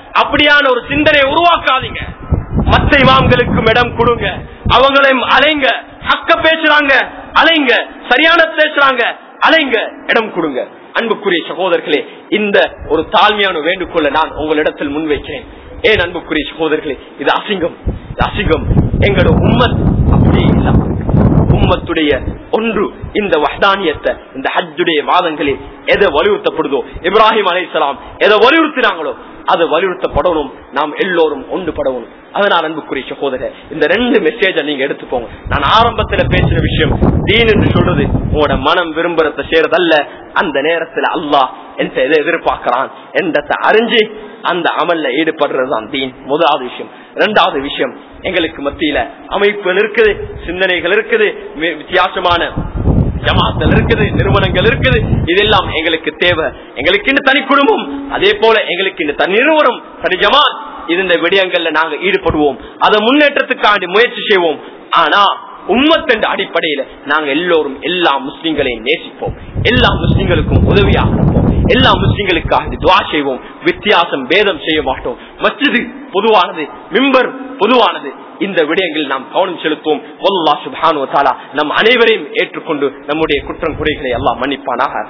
அப்படியான ஒரு சிந்தனையை உருவாக்காதீங்க மத்த இமாம்களுக்கும் இடம் கொடுங்க அவங்களையும் அலைங்க ஹக்க பேசுறாங்க அலைங்க சரியான பேசுறாங்க அலைங்க இடம் கொடுங்க அன்புக்குரிய சகோதரர்களே இந்த ஒரு தாழ்மையான வேண்டுகோளை நான் உங்களிடத்தில் முன்வைக்கிறேன் ஏன் அன்புக்குரிய சகோதரர்களே இது அசிங்கம் இது அசிங்கம் எங்களோட உம்மத் அப்படியே இல்லாம இருக்கு. உம்மத்துடைய ஒன்று இந்த வஹ்தானியத்தை இந்த ஹஜ்ஜுடைய மாதங்களில் எதை வலியுறுத்தப்படுதோ இப்ராஹிம் அலைசலாம் எதை வலியுறுத்தினாங்களோ அது வலியுறுத்தப்படணும் நாம் எல்லோரும் ஒன்றுபடணும் அதனால் அன்புக்குரிய சகோதரர் இந்த ரெண்டு மெசேஜ நீங்க எடுத்துக்கோங்க நான் ஆரம்பத்துல பேசின விஷயம் தீன் என்று சொல்றது உங்களோட மனம் விரும்புறத செய்யறதல்ல அந்த நேரத்துல அல்லாஹ் என்ற எதை எதிர்பார்க்கிறான் என்றதை அறிஞ்சு அந்த அமல்ல ஈடுபடுறதுதான் தீன் முதலாவது விஷயம் இரண்டாவது விஷயம் எங்களுக்கு மத்தியில அமைப்புகள் இருக்குது சிந்தனைகள் இருக்குது வி- வித்தியாசமான ஜமாத்தல் இருக்குது நிறுவனங்கள் இருக்குது இதெல்லாம் எங்களுக்கு தேவை எங்களுக்கு இந்த தனி குடும்பம் அதே போல எங்களுக்கு இந்த தனி நிறுவனம் தனி ஜமாத் இது இந்த விடயங்கள்ல நாங்க ஈடுபடுவோம் அதை முன்னேற்றத்துக்காண்டி முயற்சி செய்வோம் ஆனா உம்மத் என்ற அடிப்படையில நாங்க எல்லோரும் எல்லா முஸ்லிம்களையும் நேசிப்போம் எல்லா முஸ்லிம்களுக்கும் உதவியாக இருப்போம் எல்லா முஸ்லிம்களுக்காக துவா செய்வோம் வித்தியாசம் பேதம் செய்ய மாட்டோம் மஸ்ஜிது பொதுவானது மிம்பர் பொதுவானது இந்த விடயங்களில் நாம் கவனம் செலுத்துவோம் வல்லா சுபானு தாலா நம் அனைவரையும் ஏற்றுக்கொண்டு நம்முடைய குற்றம் குறைகளை எல்லாம் மன்னிப்பானாக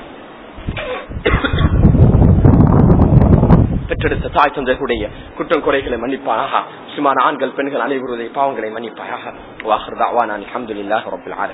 பெற்றெடுத்த தாய் தந்தைகளுடைய குற்றம் குறைகளை மன்னிப்பானாக சுமார் ஆண்கள் பெண்கள் அனைவருடைய பாவங்களை மன்னிப்பாயாக வாஹர் தாவான் அலமதுல்லாஹ் ரபுல் ஆலமீன்